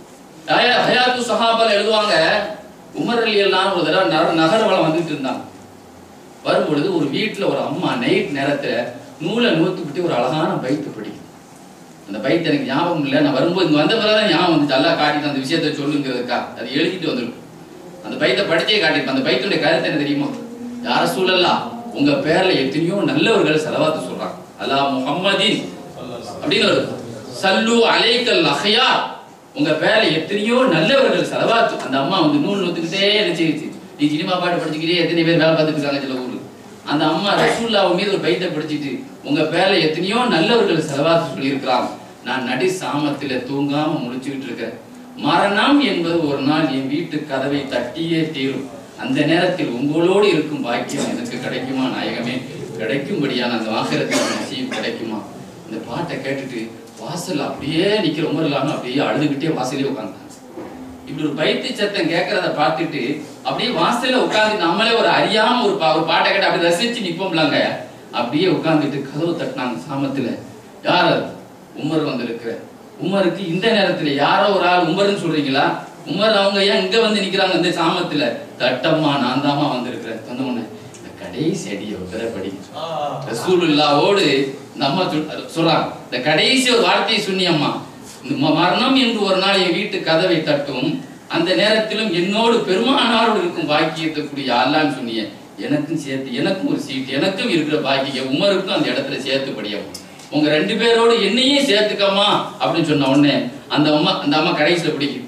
ஹயா- ஹயாத்து சஹாபால எழுதுவாங்க உமர் அலி எல்லாம் ஒரு தடவை நகர நகரவளம் வந்துட்டு இருந்தாங்க வரும்பொழுது ஒரு வீட்டுல ஒரு அம்மா நைட் நேரத்துல நூலை நூத்துக்கிட்டு ஒரு அழகான பைத்து படிக்கும் அந்த பைத்து எனக்கு ஞாபகம் இல்லை நான் வரும்போது இங்க வந்த பிறகுதான் ஞாபகம் வந்துச்சு அல்லா காட்டிட்டு அந்த விஷயத்தை சொல்லுங்கிறதுக்கா அது எழுதிட்டு வந்துருக்கும் அந்த பைத்தை படிச்சே காட்டிருப்பேன் அந்த பைத்துடைய கருத்து என்ன தெரியுமா யார சூழல்லா உங்க பேர்ல எத்தனையோ நல்லவர்கள் செலவாத்து சொல்றாங்க அல்லா முஹம்மதின் அப்படின்னு வருது சல்லு அலைக்கல் அஹ்யா உங்க பேர்ல எத்தனையோ நல்லவர்கள் செலவாத்து அந்த அம்மா வந்து நூல் நூத்துக்கிட்டே நினைச்சிருச்சு நீ சினிமா பாட்டு படிச்சுக்கிட்டே எத்தனை பேர் வேலை பார்த்துட்டு இருக்காங்க சில ஊர்ல அந்த அம்மா ரசூல்லாவு மீது ஒரு பைத்தை படிச்சிட்டு உங்க பேர்ல எத்தனையோ நல்லவர்கள் செலவாத்து சொல்லியிருக்கிறாங்க நான் நடி சாமத்துல தூங்காம முழிச்சுக்கிட்டு இருக்கேன் மரணம் என்பது ஒரு நாள் என் வீட்டு கதவை தட்டியே தீரும் அந்த நேரத்தில் உங்களோடு இருக்கும் பாக்கியம் எனக்கு கிடைக்குமா நாயகமே கிடைக்கும்படியான அந்த வாசகத்தில் நசீம் கிடைக்குமா இந்த பாட்டை கேட்டுட்டு வாசல் அப்படியே நிக்கிற உமர் இல்லாம அப்படியே அழுதுகிட்டே வாசலே உட்கார்ந்தாங்க இப்படி ஒரு பைத்து சத்தம் கேட்கறத பார்த்துட்டு அப்படியே வாசல்ல உட்கார்ந்து நம்மளே ஒரு அறியாம ஒரு பா- ஒரு பாட்டை கேட்டு அப்படி ரசிச்சு நிப்போம்லாங்க அப்படியே உட்கார்ந்துட்டு கதவு தட்டினாங்க சாமத்துல யார் அது உமர் வந்திருக்கிற உமருக்கு இந்த நேரத்துல யாரோ ஒரு ஆள் உமர்னு சொல்றீங்களா உமர் அவங்க ஏன் இங்க வந்து நிக்கிறாங்க இந்த சாமத்துல தட்டம்மா நான் தாமா வந்திருக்கிறேன் சொன்ன உடனே இந்த கடைசி அடியை ஒரு படி ரசூலுல்லாவோடு இந்த அம்மா சொல்- சொல்றாங்க இந்த கடைசி ஒரு வார்த்தையை சொன்னியம்மா இந்த ம- மரணம் என்று ஒரு நாள் என் வீட்டு கதவை தட்டும் அந்த நேரத்திலும் என்னோடு பெருமானாரோடு இருக்கும் பாக்கியத்தை கூடிய அல்லான்னு சொன்னீங்க எனக்கும் சேர்த்து எனக்கும் ஒரு சீட் எனக்கும் இருக்கிற பாக்கியம் உமருக்கும் அந்த இடத்துல சேர்த்து படியும் உங்க ரெண்டு பேரோடு என்னையும் சேர்த்துக்கம்மா அப்படின்னு சொன்ன உடனே அந்த அம்மா அந்த அம்மா கடைசியில பிடிக்கும்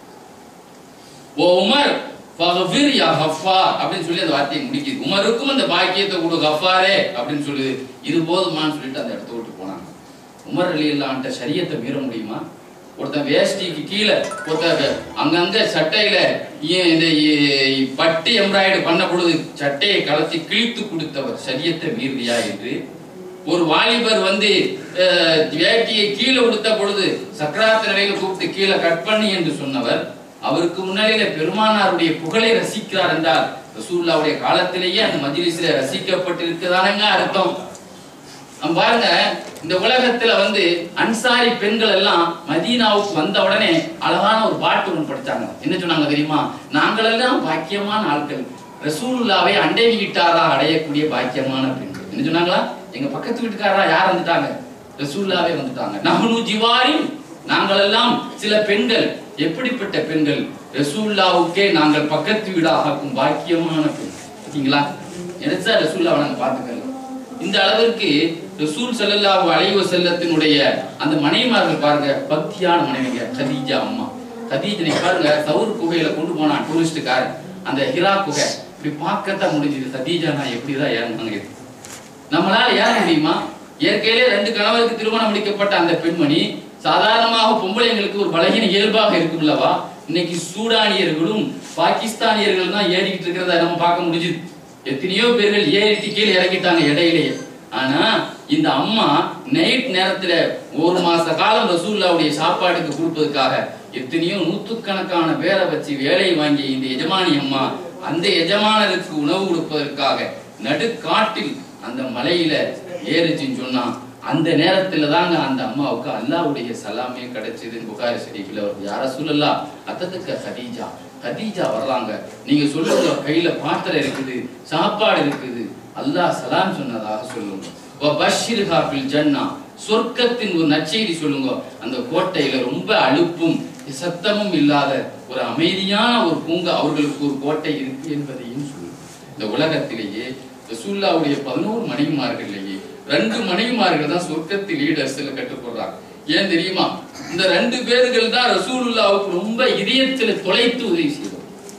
ஓ உமர் ஃபக்ஃபிர் யா கஃபார் அப்படின்னு சொல்லி அந்த வார்த்தையை முடிக்குது உமருக்கும் அந்த பாக்கியத்தை கொடு கஃபாரே அப்படின்னு சொல்லுது இது போதுமான்னு சொல்லிட்டு அந்த இடத்த விட்டு போனாங்க உமர் அலி அல்லான்ட்ட சரியத்தை மீற முடியுமா ஒருத்தன் வேஷ்டிக்கு கீழே ஒருத்தன் அங்கங்க சட்டையில ஏன் இந்த இ- பட்டு எம்ப்ராய்டு பண்ண பொழுது சட்டையை கலத்தி கிழித்து கொடுத்தவர் சரியத்தை மீறியா என்று ஒரு வாலிபர் வந்து அஹ், வேட்டியை கீழே கொடுத்த பொழுது சக்கராத்த நிலையில கூப்பிட்டு கீழே கட் பண்ணி என்று சொன்னவர் அவருக்கு முன்னாடியில பெருமானாருடைய புகழை ரசிக்கிறார் என்றால் ரசூல்லாவுடைய காலத்திலேயே அந்த மஜ்லிஸ்ல ரசிக்கப்பட்டிருக்குதானங்க அர்த்தம் நம்ம பாருங்க இந்த உலகத்துல வந்து அன்சாரி பெண்கள் எல்லாம் மதீனாவுக்கு வந்த உடனே அழகான ஒரு பாட்டு ஒன்று படிச்சாங்க என்ன சொன்னாங்க தெரியுமா நாங்களெல்லாம் பாக்கியமான ஆட்கள் ரசூலுல்லாவை அண்டை வீட்டாரா அடையக்கூடிய பாக்கியமான பெண்கள் என்ன சொன்னாங்களா எங்க பக்கத்து வீட்டுக்காரரா யார் வந்துட்டாங்க ரசூலுல்லாவே வந்துட்டாங்க நஹ்னு ஜிவாரின் நாங்களெல்லாம் சில பெண்கள் எப்படிப்பட்ட பெண்கள் ரசூல்லாவுக்கே நாங்கள் பக்கத்து வீடாகும் பாக்கியமான பெண் ஓகேங்களா நினைச்சா ரசூல்லாவை நாங்க பாத்துக்கலாம் இந்த அளவிற்கு ரசூல் ஸல்லல்லாஹு அலைஹி வஸல்லத்தினுடைய அந்த மனைவிமார்கள் பாருங்க பக்தியான மனைவிங்க கதீஜா அம்மா கதீஜனை பாருங்க சவுர் குகையில கொண்டு போனான் டூரிஸ்டுக்காரன் அந்த ஹிரா குகை இப்படி பார்க்கத்தான் முடிஞ்சது கதீஜா நான் எப்படிதான் ஏறினாங்க இது நம்மளால ஏற முடியுமா இயற்கையிலே ரெண்டு கணவருக்கு திருமணம் முடிக்கப்பட்ட அந்த பெண்மணி சாதாரணமாக பொம்பளைங்களுக்கு ஒரு பலகீன இயல்பாக இருக்கும்லவா இன்னைக்கு சூடானியர்களும் பாகிஸ்தானியர்கள் தான் ஏறிக்கிட்டு இருக்கிறத நம்ம பார்க்க முடிஞ்சுது எத்தனையோ பேர்கள் ஏறிட்டு கீழே இறங்கிட்டாங்க இடையிலேயே ஆனா இந்த அம்மா நைட் நேரத்துல ஒரு மாச காலம் ரசூல்லாவுடைய சாப்பாடுக்கு கொடுப்பதற்காக எத்தனையோ நூற்றுக்கணக்கான பேரை வச்சு வேலை வாங்கிய இந்த எஜமானி அம்மா அந்த எஜமானருக்கு உணவு கொடுப்பதற்காக நடுக்காட்டில் அந்த மலையில ஏறிச்சுன்னு சொன்னா அந்த நேரத்துல தாங்க அந்த அம்மாவுக்கு அல்லாஹ்வுடைய சலாமே கிடைச்சது புகாரி ஷரீஃபில் வருது யார சொல்லலாம் அத்தத்துக்கு கதீஜா கதீஜா வர்றாங்க நீங்க சொல்லுங்க கையில பாத்திரம் இருக்குது சாப்பாடு இருக்குது அல்லாஹ் சலாம் சொன்னதாக சொல்லுங்க வ பஷ்ஷிர்ஹா ஃபில் ஜன்னா சொர்க்கத்தின் ஒரு நற்செய்தி சொல்லுங்க அந்த கோட்டையில ரொம்ப அலுப்பும் சத்தமும் இல்லாத ஒரு அமைதியான ஒரு பூங்கா அவர்களுக்கு ஒரு கோட்டை இருக்கு என்பதையும் சொல்லுங்க இந்த உலகத்திலேயே ரசூல்லாவுடைய பதினோரு மனைவிமார்கள்லேயே ரெண்டு மனைவிமார்கள் தான் சொர்க்கத்தில் லீடர்ஸ்ல கட்டுப்படுறாங்க ஏன் தெரியுமா இந்த ரெண்டு பேர்கள் தான் ரசூலுல்லாவுக்கு ரொம்ப இதயத்துல தொலைத்து உதவி செய்தோம்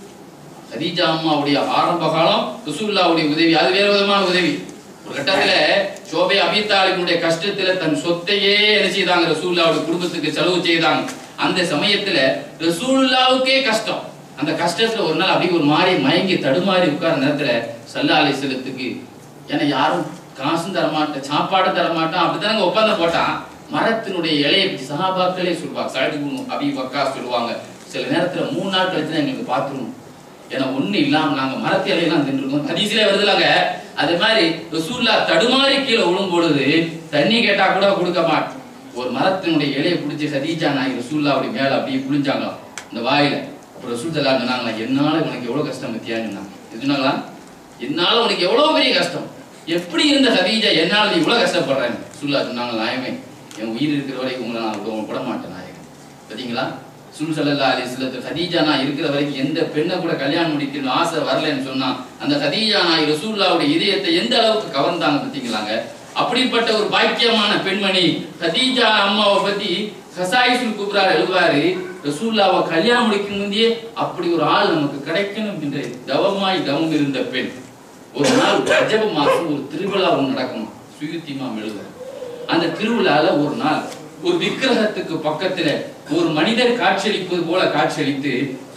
ஹதீஜா அம்மாவுடைய ஆரம்ப காலம் ரசூலுல்லாவுடைய உதவி அது வேற விதமான உதவி ஒரு கட்டத்துல சோபை அபித்தாலினுடைய கஷ்டத்துல தன் சொத்தையே என்ன செய்தாங்க ரசூலுல்லாவுடைய குடும்பத்துக்கு செலவு செய்தாங்க அந்த சமயத்துல ரசூலுல்லாவுக்கே கஷ்டம் அந்த கஷ்டத்துல ஒரு நாள் அப்படியே ஒரு மாதிரி மயங்கி தடுமாறி உட்கார நேரத்துல சல்லா அலிஸ்லத்துக்கு ஏன்னா யாரும் காசும் தரமாட்டேன் சாப்பாடும் தரமாட்டான் அப்படித்தானங்க ஒப்பந்தம் போட்டான் மரத்தினுடைய இலையை பற்றி சகாபாக்களே சொல்லுவாங்க சழி அபி பக்கா சொல்லுவாங்க சில நேரத்துல மூணு நாள் கழிச்சு தான் எங்களுக்கு பார்த்துருணும் ஏன்னா ஒண்ணு இல்லாம நாங்க மரத்து இலையெல்லாம் தின்றுருக்கோம் ஹதீஸ்ல வருதுலாங்க அதே மாதிரி ரசூல்லா தடுமாறி கீழே விழும் பொழுது தண்ணி கேட்டா கூட கொடுக்க மாட்டோம் ஒரு மரத்தினுடைய இலையை பிடிச்சி ஹதீஜா நாய் ரசூல்லாவுடைய மேல அப்படியே புளிஞ்சாங்களாம் இந்த வாயில அப்ப ரசூல் தலா சொன்னாங்களா என்னால உனக்கு எவ்வளவு கஷ்டம் பத்தியான்னு சொன்னாங்க இது சொன்னாங்களா என்னால உனக்கு எவ்வளவு பெரிய கஷ்டம் எப்படி இருந்த ஹதீஜா என்னால நீ இவ்வளவு கஷ்டப்படுறேன் சுல்லா சொன்னாங்க நாயமே என் உயிர் இருக்கிற வரைக்கும் உங்களை நான் விட விட மாட்டேன் நாயகன் பாத்தீங்களா சுல் சல்லா அலி சிலத்து ஹதீஜா நான் இருக்கிற வரைக்கும் எந்த பெண்ணை கூட கல்யாணம் முடிக்கணும் ஆசை வரலன்னு சொன்னா அந்த ஹதீஜா நாய் ரசூல்லாவுடைய இதயத்தை எந்த அளவுக்கு கவர்ந்தாங்க பாத்தீங்களாங்க அப்படிப்பட்ட ஒரு பாக்கியமான பெண்மணி ஹதீஜா அம்மாவை பத்தி ஹசாயிசுல் குப்ரா எழுதுவாரு ரசூல்லாவை கல்யாணம் முடிக்கும் முந்தையே அப்படி ஒரு ஆள் நமக்கு கிடைக்கணும் என்று தவமாய் தவம் இருந்த பெண் ஒரு நாள் ரஜப மாசம் ஒரு திருவிழா ஒன்று நடக்கணும் சுயுத்திமாம் எழுதுற அந்த திருவிழால ஒரு நாள் ஒரு விக்கிரகத்துக்கு பக்கத்துல ஒரு மனிதர் காட்சியளிப்பது போல காட்சியளித்து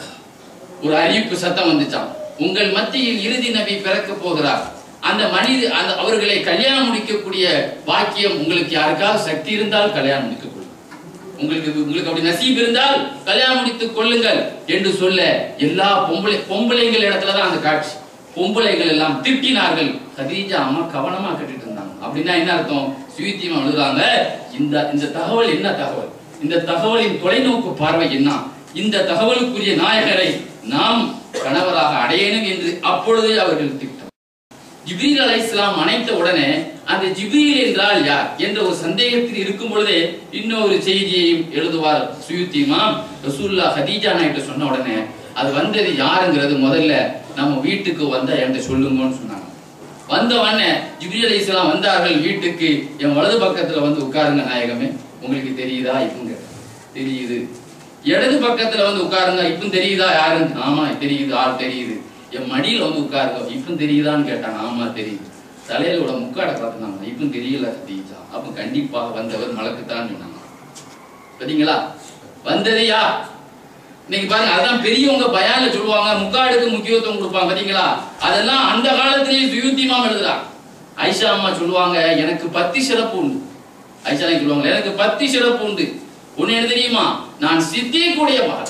ஒரு அறிவிப்பு சத்தம் வந்துச்சாம் உங்கள் மத்தியில் இறுதி நபி பிறக்க போகிறார் அந்த மனித அந்த அவர்களை கல்யாணம் முடிக்கக்கூடிய பாக்கியம் உங்களுக்கு யாருக்காவது சக்தி இருந்தால் கல்யாணம் முடித்துக் கொள்ளுங்கள் உங்களுக்கு உங்களுக்கு அப்படி நசீப் இருந்தால் கல்யாணம் முடித்துக் கொள்ளுங்கள் என்று சொல்ல எல்லா பொம்பளை பொம்பளைங்கள் இடத்துல தான் அந்த காட்சி பொம்பளைகள் எல்லாம் திட்டினார்கள் கதீஜா அம்மா கவனமா கட்டிட்டு இருந்தாங்க அப்படின்னா என்ன அர்த்தம் சுயத்தியமா எழுதுறாங்க இந்த இந்த தகவல் என்ன தகவல் இந்த தகவலின் தொலைநோக்கு பார்வை என்ன இந்த தகவலுக்குரிய நாயகரை நாம் கணவராக அடையணும் என்று அப்பொழுதே அவர்கள் திட்டம் ஜிப்ரீல் அலைஹிஸ்ஸலாம் அணைத்த உடனே அந்த ஜிப்ரீல் என்றால் யார் என்ற ஒரு சந்தேகத்தில் இருக்கும் பொழுதே இன்னொரு செய்தியையும் எழுதுவார் சுயுத்திமா ரசூல்லா ஹதீஜா நாயிட்ட சொன்ன உடனே அது வந்தது யாருங்கிறது முதல்ல நம்ம வீட்டுக்கு வந்தா என்கிட்ட சொல்லுங்கன்னு சொன்னாங்க வந்த உடனே ஜிப்ரீல் அலைஹிஸ்ஸலாம் வந்தார்கள் வீட்டுக்கு என் வலது பக்கத்துல வந்து உட்காருங்க நாயகமே உங்களுக்கு தெரியுதா இவங்க தெரியுது இடது பக்கத்துல வந்து உட்காருங்க இப்ப தெரியுதா யாருன்னு ஆமா தெரியுது ஆள் தெரியுது என் மடியில வந்து உட்காருங்க இப்ப தெரியுதான்னு கேட்டாங்க ஆமா தெரியுது தலையில உள்ள முக்காடை பார்த்துனாங்க இப்ப தெரியல சதீஜா அப்ப கண்டிப்பா வந்தவர் மலக்குத்தான் சொன்னாங்க பாத்தீங்களா வந்தது யார் இன்னைக்கு பாருங்க அதான் பெரியவங்க பயான்ல சொல்லுவாங்க முக்காடுக்கு முக்கியத்துவம் கொடுப்பாங்க பாத்தீங்களா அதெல்லாம் அந்த காலத்திலேயே சுயுத்திமாம் எழுதுறாங்க ஐஷா அம்மா சொல்லுவாங்க எனக்கு பத்தி சிறப்பு உண்டு ஐஷா நாயகி சொல்லுவாங்க எனக்கு பத்தி சிறப்பு உண்டு ஒண்ணு என்ன தெரியுமா நான் சித்தியக்குடைய மகள்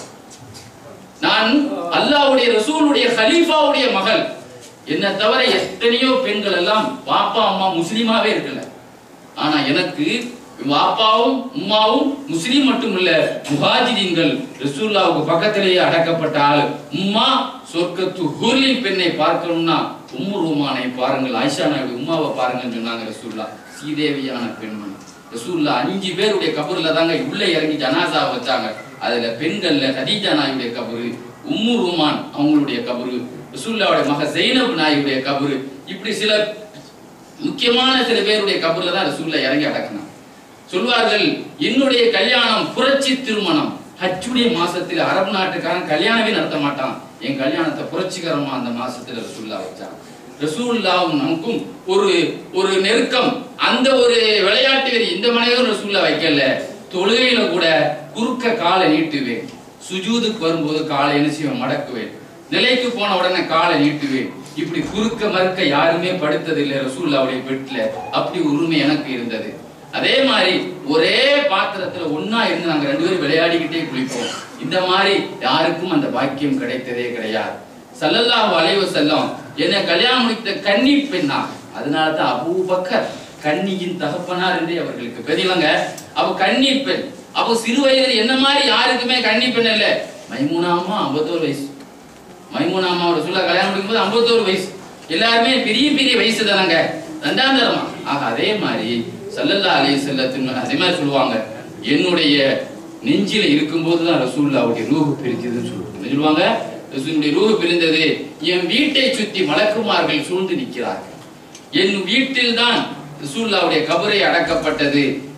நான் அல்லாஹ்வுடைய ரசூலுடைய ஹலீஃபாவுடைய மகள் என்ன தவிர எத்தனையோ பெண்கள் எல்லாம் பாப்பா அம்மா முஸ்லீமாவே இருக்கல ஆனா எனக்கு வாப்பாவும் உம்மாவும் முஸ்லீம் மட்டும் இல்ல முஹாஜிதீன்கள் ரசூல்லாவுக்கு பக்கத்திலேயே அடக்கப்பட்ட ஆளு உம்மா சொர்க்கத்து ஹூர்லின் பெண்ணை பார்க்கணும்னா உம்மு ரூமானை பாருங்கள் ஆயிஷா நாயுடு உம்மாவை பாருங்கன்னு சொன்னாங்க ரசூல்லா சீதேவியான பெண்மணி ரசூல்லா அஞ்சு பேருடைய கபர்ல தாங்க உள்ள இறங்கி ஜனாசா வச்சாங்க அதுல பெண்கள்ல ஹதீஜா நாயுடைய கபரு உம்மு ரூமான் அவங்களுடைய கபரு ரசூல்லாவுடைய மக ஜெய்னப் நாயுடைய கபரு இப்படி சில முக்கியமான சில பேருடைய கபர்ல தான் ரசூல்லா இறங்கி அடக்கினாங்க சொல்வார்கள் என்னுடைய கல்யாணம் புரட்சி திருமணம் ஹஜ்ஜுடைய மாசத்துல அரபு நாட்டுக்காரன் கல்யாணமே நடத்த மாட்டான் என் கல்யாணத்தை புரட்சிகரமா அந்த மாசத்துல ரசூல்லா வச்சாங்க ரசூல்லாவும் நமக்கும் ஒரு ஒரு நெருக்கம் அந்த ஒரு விளையாட்டு வெறி இந்த மனைவரும் ரசூல்லா வைக்கல தொழுகையில கூட குறுக்க காலை நீட்டுவேன் சுஜூதுக்கு வரும்போது காலை என்ன செய்வேன் மடக்குவேன் நிலைக்கு போன உடனே காலை நீட்டுவேன் இப்படி குறுக்க மறுக்க யாருமே படுத்ததில்லை ரசூல்லாவுடைய பெட்ல அப்படி உரிமை எனக்கு இருந்தது அதே மாதிரி ஒரே பாத்திரத்துல ஒண்ணா இருந்து நாங்க ரெண்டு பேரும் விளையாடிக்கிட்டே குளிப்போம் இந்த மாதிரி யாருக்கும் அந்த பாக்கியம் கிடைத்ததே கிடையாது சல்லல்லாஹு அலைஹி வஸல்லம் என்ன கல்யாணம் முடித்த கன்னி பெண்ணா அதனால தான் அபூபக்கர் கன்னியின் தகப்பனார் என்று அவர்களுக்கு பெரியவங்க அவ கன்னி பெண் அப்போ சிறு வயதில் என்ன மாதிரி யாருக்குமே கன்னி பெண் இல்ல மைமூனாமா ஐம்பத்தோரு வயசு மைமூனாமாவோட சொல்ல கல்யாணம் முடிக்கும்போது ஐம்பத்தோரு வயசு எல்லாருமே பெரிய பெரிய வயசு தானங்க ரெண்டாம் தரமா ஆக அதே மாதிரி சல்லல்லா அலைஹி செல்லத்தின் அதே மாதிரி சொல்லுவாங்க என்னுடைய நெஞ்சில இருக்கும்போது தான் ரசூல்லாவுடைய ரூஹு பிரிஞ்சதுன்னு சொல்லுவாங்க என்ன சொல்லுவாங்க ரசூலுடைய ரூஹு பிரிந்தது என் வீட்டை சுத்தி மலக்குமார்கள் சூழ்ந்து நிற்கிறார்கள் என் வீட்டில் தான் ரசூல்லாவுடைய கபரை அடக்கப்பட்டது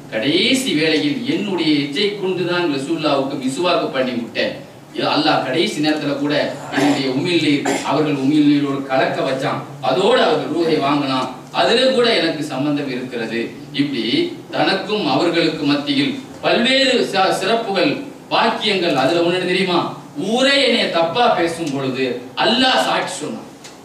கடைசி வேளையில் என்னுடைய இச்சை கொண்டுதான் ரசூல்லாவுக்கு மிசுவாக்கு பண்ணி விட்டேன் இது அல்லாஹ் கடைசி நேரத்துல கூட என்னுடைய உமிழ்நீர் அவர்கள் உமிழ்நீரோடு கலக்க வச்சான் அதோடு அவர்கள் ரூஹை வாங்கினான் அதுல கூட எனக்கு சம்பந்தம் இருக்கிறது இப்படி தனக்கும் அவர்களுக்கு மத்தியில் பல்வேறு ச- சிறப்புகள் வாக்கியங்கள் அதுல ஒண்ணு என்ன தெரியுமா ஊரே என்னைய தப்பா பேசும் பொழுது அல்லாஹ் சாட்சி சொன்னான்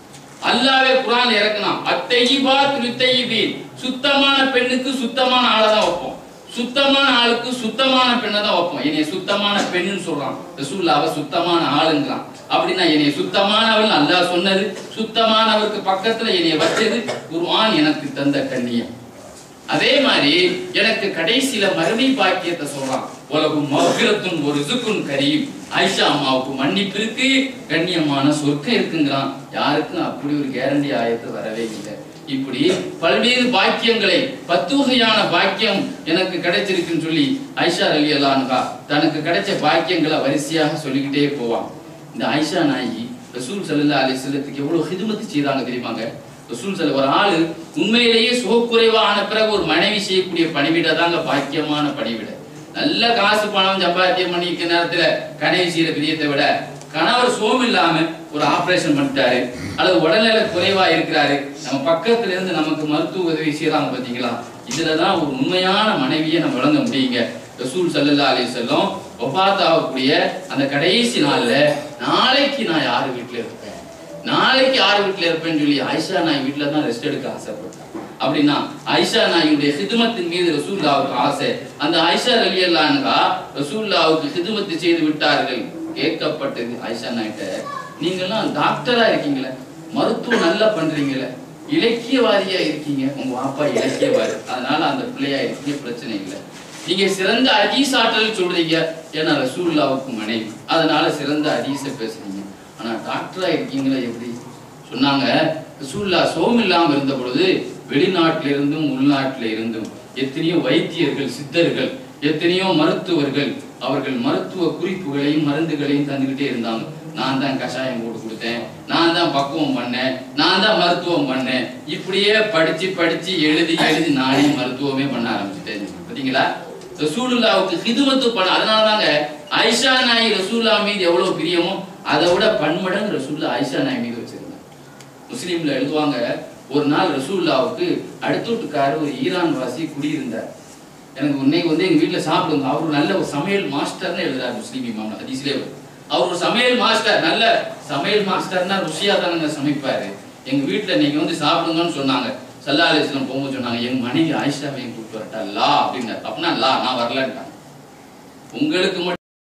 அல்லாவே குரான் இறக்குனான் அத்தையிபா துலித்தையிபீன் சுத்தமான பெண்ணுக்கு சுத்தமான ஆளை தான் வைப்போம் சுத்தமான ஆளுக்கு சுத்தமான பெண்ணை தான் வைப்போம் என்னைய சுத்தமான பெண்ணுன்னு சொல்றான் ரசூல்லாவை சுத்தமான ஆளுங்கிறான் அப்படின்னா என்னைய சுத்தமானவள் அல்லாஹ் சொன்னது சுத்தமானவருக்கு பக்கத்துல என்னைய வச்சது குர்ஆன் எனக்கு தந்த கண்ணியம் அதே மாதிரி எனக்கு கடைசியில மறுமை பாக்கியத்தை சொல்றான் உலகும் மௌகிரத்தும் ஒரு ரிசுக்கும் கரியும் ஆயிஷா அம்மாவுக்கு மன்னிப்பு இருக்கு கண்ணியமான சொர்க்கம் இருக்குங்கிறான் யாருக்கும் அப்படி ஒரு கேரண்டி ஆயத்து வரவே இல்லை இப்படி பல்வேறு பாக்கியங்களை பத்து வகையான பாக்கியம் எனக்கு கிடைச்சிருக்குன்னு சொல்லி ஐஷா அலி அல்லான்கா தனக்கு கிடைச்ச பாக்கியங்களை வரிசையாக சொல்லிக்கிட்டே போவான் இந்த ஆயிஷா நாயகி ரசூல் சல்லா அலி செல்லத்துக்கு எவ்வளவு ஹிதுமத்து செய்தாங்க தெரியுமாங்க ரசூல் சல்ல ஒரு ஆளு உண்மையிலேயே சுகக்குறைவா ஆன பிறகு ஒரு மனைவி செய்யக்கூடிய பணிவிட தாங்க பாக்கியமான பணிவிட நல்ல காசு பணம் சம்பாத்தியம் பண்ணிக்க நேரத்துல கனவு செய்யற பிரியத்தை விட கணவர் சோம் இல்லாம ஒரு ஆபரேஷன் பண்ணிட்டாரு அல்லது உடல்நல குறைவா இருக்கிறாரு நம்ம பக்கத்துல இருந்து நமக்கு மருத்துவ உதவி செய்யறாங்க பாத்தீங்களா இதுலதான் ஒரு உண்மையான மனைவியை நம்ம வழங்க முடியுங்க ரசூல் சல்லல்லா அலி செல்லம் ஒபாத்தாகக்கூடிய அந்த கடைசி நாள்ல நாளைக்கு நான் யாரு வீட்டுல இருப்பேன் நாளைக்கு யார் வீட்டுல இருப்பேன்னு சொல்லி ஆயிஷா நாய் வீட்டுல தான் ரெஸ்ட் எடுக்க ஆசைப்பட்டேன் அப்படின்னா ஆயிஷா நாயுடைய ஹிதுமத்தின் மீது ரசூல்லாவுக்கு ஆசை அந்த ஆயிஷா ரலியல்லான்கா ரசூல்லாவுக்கு ஹிதுமத்து செய்து விட்டார்கள் கேட்கப்பட்டது ஆயிஷா நாய்கிட்ட நீங்கெல்லாம் டாக்டரா இருக்கீங்களே மருத்துவம் நல்லா பண்றீங்களே இலக்கியவாதியா இருக்கீங்க உங்க அப்பா இலக்கியவாதி அதனால அந்த பிள்ளையா இருக்கீங்க பிரச்சனை இல்லை நீங்க சிறந்த ஹதீஸ் ஆற்றல் சொல்றீங்க ஏன்னா ரசூல்லாவுக்கு மனைவி அதனால சிறந்த ஹதீஸ பேசுறீங்க ஆனா டாக்டரா இருக்கீங்களா எப்படி சொன்னாங்க ரசூல்லா சோம் இல்லாம இருந்த பொழுது வெளிநாட்டில இருந்தும் உள்நாட்டில இருந்தும் எத்தனையோ வைத்தியர்கள் சித்தர்கள் எத்தனையோ மருத்துவர்கள் அவர்கள் மருத்துவ குறிப்புகளையும் மருந்துகளையும் தந்துகிட்டே இருந்தாங்க நான் தான் கஷாயம் போட்டு கொடுத்தேன் நான் தான் பக்குவம் பண்ணேன் நான் தான் மருத்துவம் பண்ணேன் இப்படியே படிச்சு படிச்சு எழுதி எழுதி நானே மருத்துவமே பண்ண ஆரம்பிச்சிட்டேன் பாத்தீங்களா ரசூலுல்லாவுக்கு ஹிதுமத்து பண்ண அதனாலதாங்க ஆயிஷா நாய் ரசூல்லா மீது எவ்வளவு பிரியமோ அதை விட பன்மடங்கு ரசூல்லா ஆயிஷா நாய் மீது வச்சிருந்தாங்க முஸ்லீம்ல எழுதுவாங்க ஒரு நாள் ரசூல்லாவுக்கு அடுத்த வீட்டுக்காரர் ஒரு ஈரான் வாசி குடியிருந்தார் எனக்கு இன்னைக்கு வந்து எங்க வீட்டுல சாப்பிடுங்க அவர் ஒரு நல்ல ஒரு சமையல் மாஸ்டர்னு எழுதுறாரு முஸ்லீம் இமாம் ஹதீஸ்லயே வருது. அவர் ஒரு சமையல் மாஸ்டர் நல்ல சமையல் மாஸ்டர்னா ருசியா தானங்க சமைப்பாரு எங்க வீட்டுல நீங்க வந்து சாப்பிடுங்கன்னு சொன்னாங்க சல்லா அலிஸ்லாம் போகும்போது சொன்னாங்க எங்க மனைவி ஆயிஷாவை என் கூப்பிட்டு வரட்டா லா அப்படின்னாரு அப்படின்னா லா நான் வரலன்ட்டான் உங்களுக்கு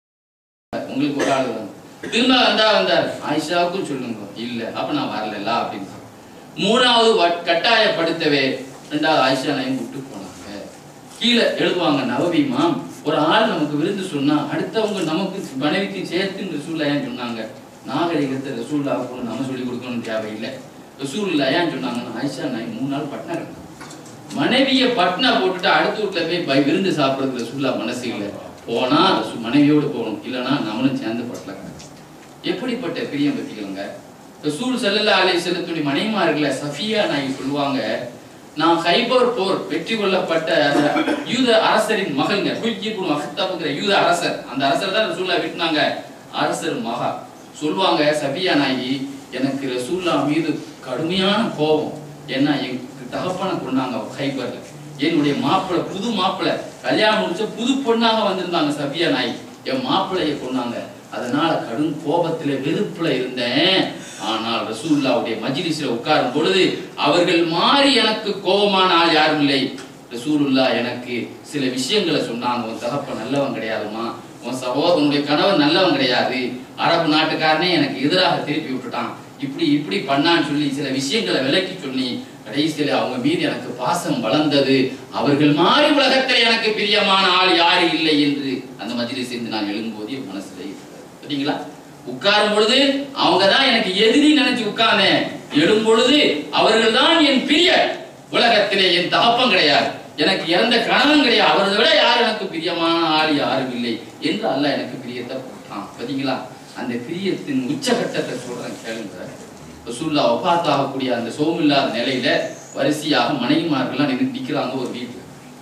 மட்டும் உங்களுக்கு ஒரு ஆள் தான் திரும்ப வந்தா வந்தார் ஆயிஷாவுக்கும் சொல்லுங்க இல்ல அப்ப நான் வரல லா அப்படின்னு மூணாவது வட்- கட்டாயப்படுத்தவே ரெண்டாவது ஆயிஷா நாயும் கூப்பிட்டு போனாங்க கீழே எழுதுவாங்க நவவிமா ஒரு ஆள் நமக்கு விருந்து சொன்னா அடுத்தவங்க நமக்கு மனைவிக்கு சேர்த்து ரசூல்லா ஏன் சொன்னாங்க நாகரிகத்தை ரசூல்லாவுக்கு நம்ம சொல்லி கொடுக்கணும்னு தேவையில்லை ரசூல்லா ஏன் சொன்னாங்கன்னா ஆயிஷா நாய் மூணு நாள் பட்னா இருந்தாங்க மனைவிய பட்னா போட்டுட்டு அடுத்த வீட்டுல போய் பை விருந்து சாப்பிடுறது ரசூல்லா மனசு இல்லை போனா ரசூ- மனைவியோடு போகணும் இல்லைன்னா நம்மளும் சேர்ந்து பட்டல எப்படிப்பட்ட பிரியம் பத்திக்கலங்க ரசூல் சல்லல்லா அலைஹி செல்லத்துடைய மனைமார்களை சஃபியா நாயகி சொல்லுவாங்க நான் ஹைபர் போர் வெற்றி கொள்ளப்பட்ட அந்த யூத அரசரின் மகள்ங்க குய்யிபுன் அஹ்தாபுங்கிற யூத அரசர் அந்த அரசர் தான் ரசூல்லா விட்டுனாங்க அரசர் மகா சொல்லுவாங்க சஃபியா நாயகி எனக்கு ரசூல்லா மீது கடுமையான கோபம் ஏன்னா எங்க தகப்பனை கொண்டாங்க ஹைபர்ல என்னுடைய மாப்பிள்ளை புது மாப்பிள்ளை கல்யாணம் முடிச்ச புது பொண்ணாக வந்திருந்தாங்க சஃபியா நாய் என் மாப்பிள்ளைய கொண்டாங்க அதனால கடும் கோபத்துல வெறுப்புல இருந்தேன் ஆனால் ரசூல்லாவுடைய மஜ்லிஸ்ல உட்காரும் பொழுது அவர்கள் மாறி எனக்கு கோபமான ஆள் யாரும் இல்லை ரசூலுல்லா எனக்கு சில விஷயங்களை சொன்னாங்க உன் தகப்ப நல்லவன் கிடையாதுமா உன் சகோதரனுடைய கணவன் நல்லவன் கிடையாது அரபு நாட்டுக்காரனே எனக்கு எதிராக திருப்பி விட்டுட்டான் இப்படி இப்படி பண்ணான்னு சொல்லி சில விஷயங்களை விளக்கி சொல்லி கடைசியில அவங்க மீது எனக்கு பாசம் வளர்ந்தது அவர்கள் மாறி உலகத்தில் எனக்கு பிரியமான ஆள் யாரு இல்லை என்று அந்த மஜ்லிஸ் இருந்து நான் எழும்போது என் மனசுல இருக்கிறது. சரிங்களா உட்காரும் பொழுது அவங்க தான் எனக்கு எதிரி நினைச்சு உட்கார்ந்தேன் எழும் பொழுது அவர்கள் தான் என் பிரிய உலகத்திலே என் தகப்பம் கிடையாது எனக்கு இறந்த கணவன் கிடையாது அவரை விட யார் எனக்கு பிரியமான ஆள் யாரும் இல்லை என்று அல்லாஹ் எனக்கு பிரியத்தை போட்டான் பாத்தீங்களா அந்த பிரியத்தின் உச்சகட்டத்தை சொல்றேன் கேளுங்க ரசூல்லா ஒபாத்தாகக்கூடிய அந்த சோமில்லாத நிலையில வரிசையாக மனைவிமார்கள்லாம் நின்று நிக்கிறாங்க ஒரு வீட்டுல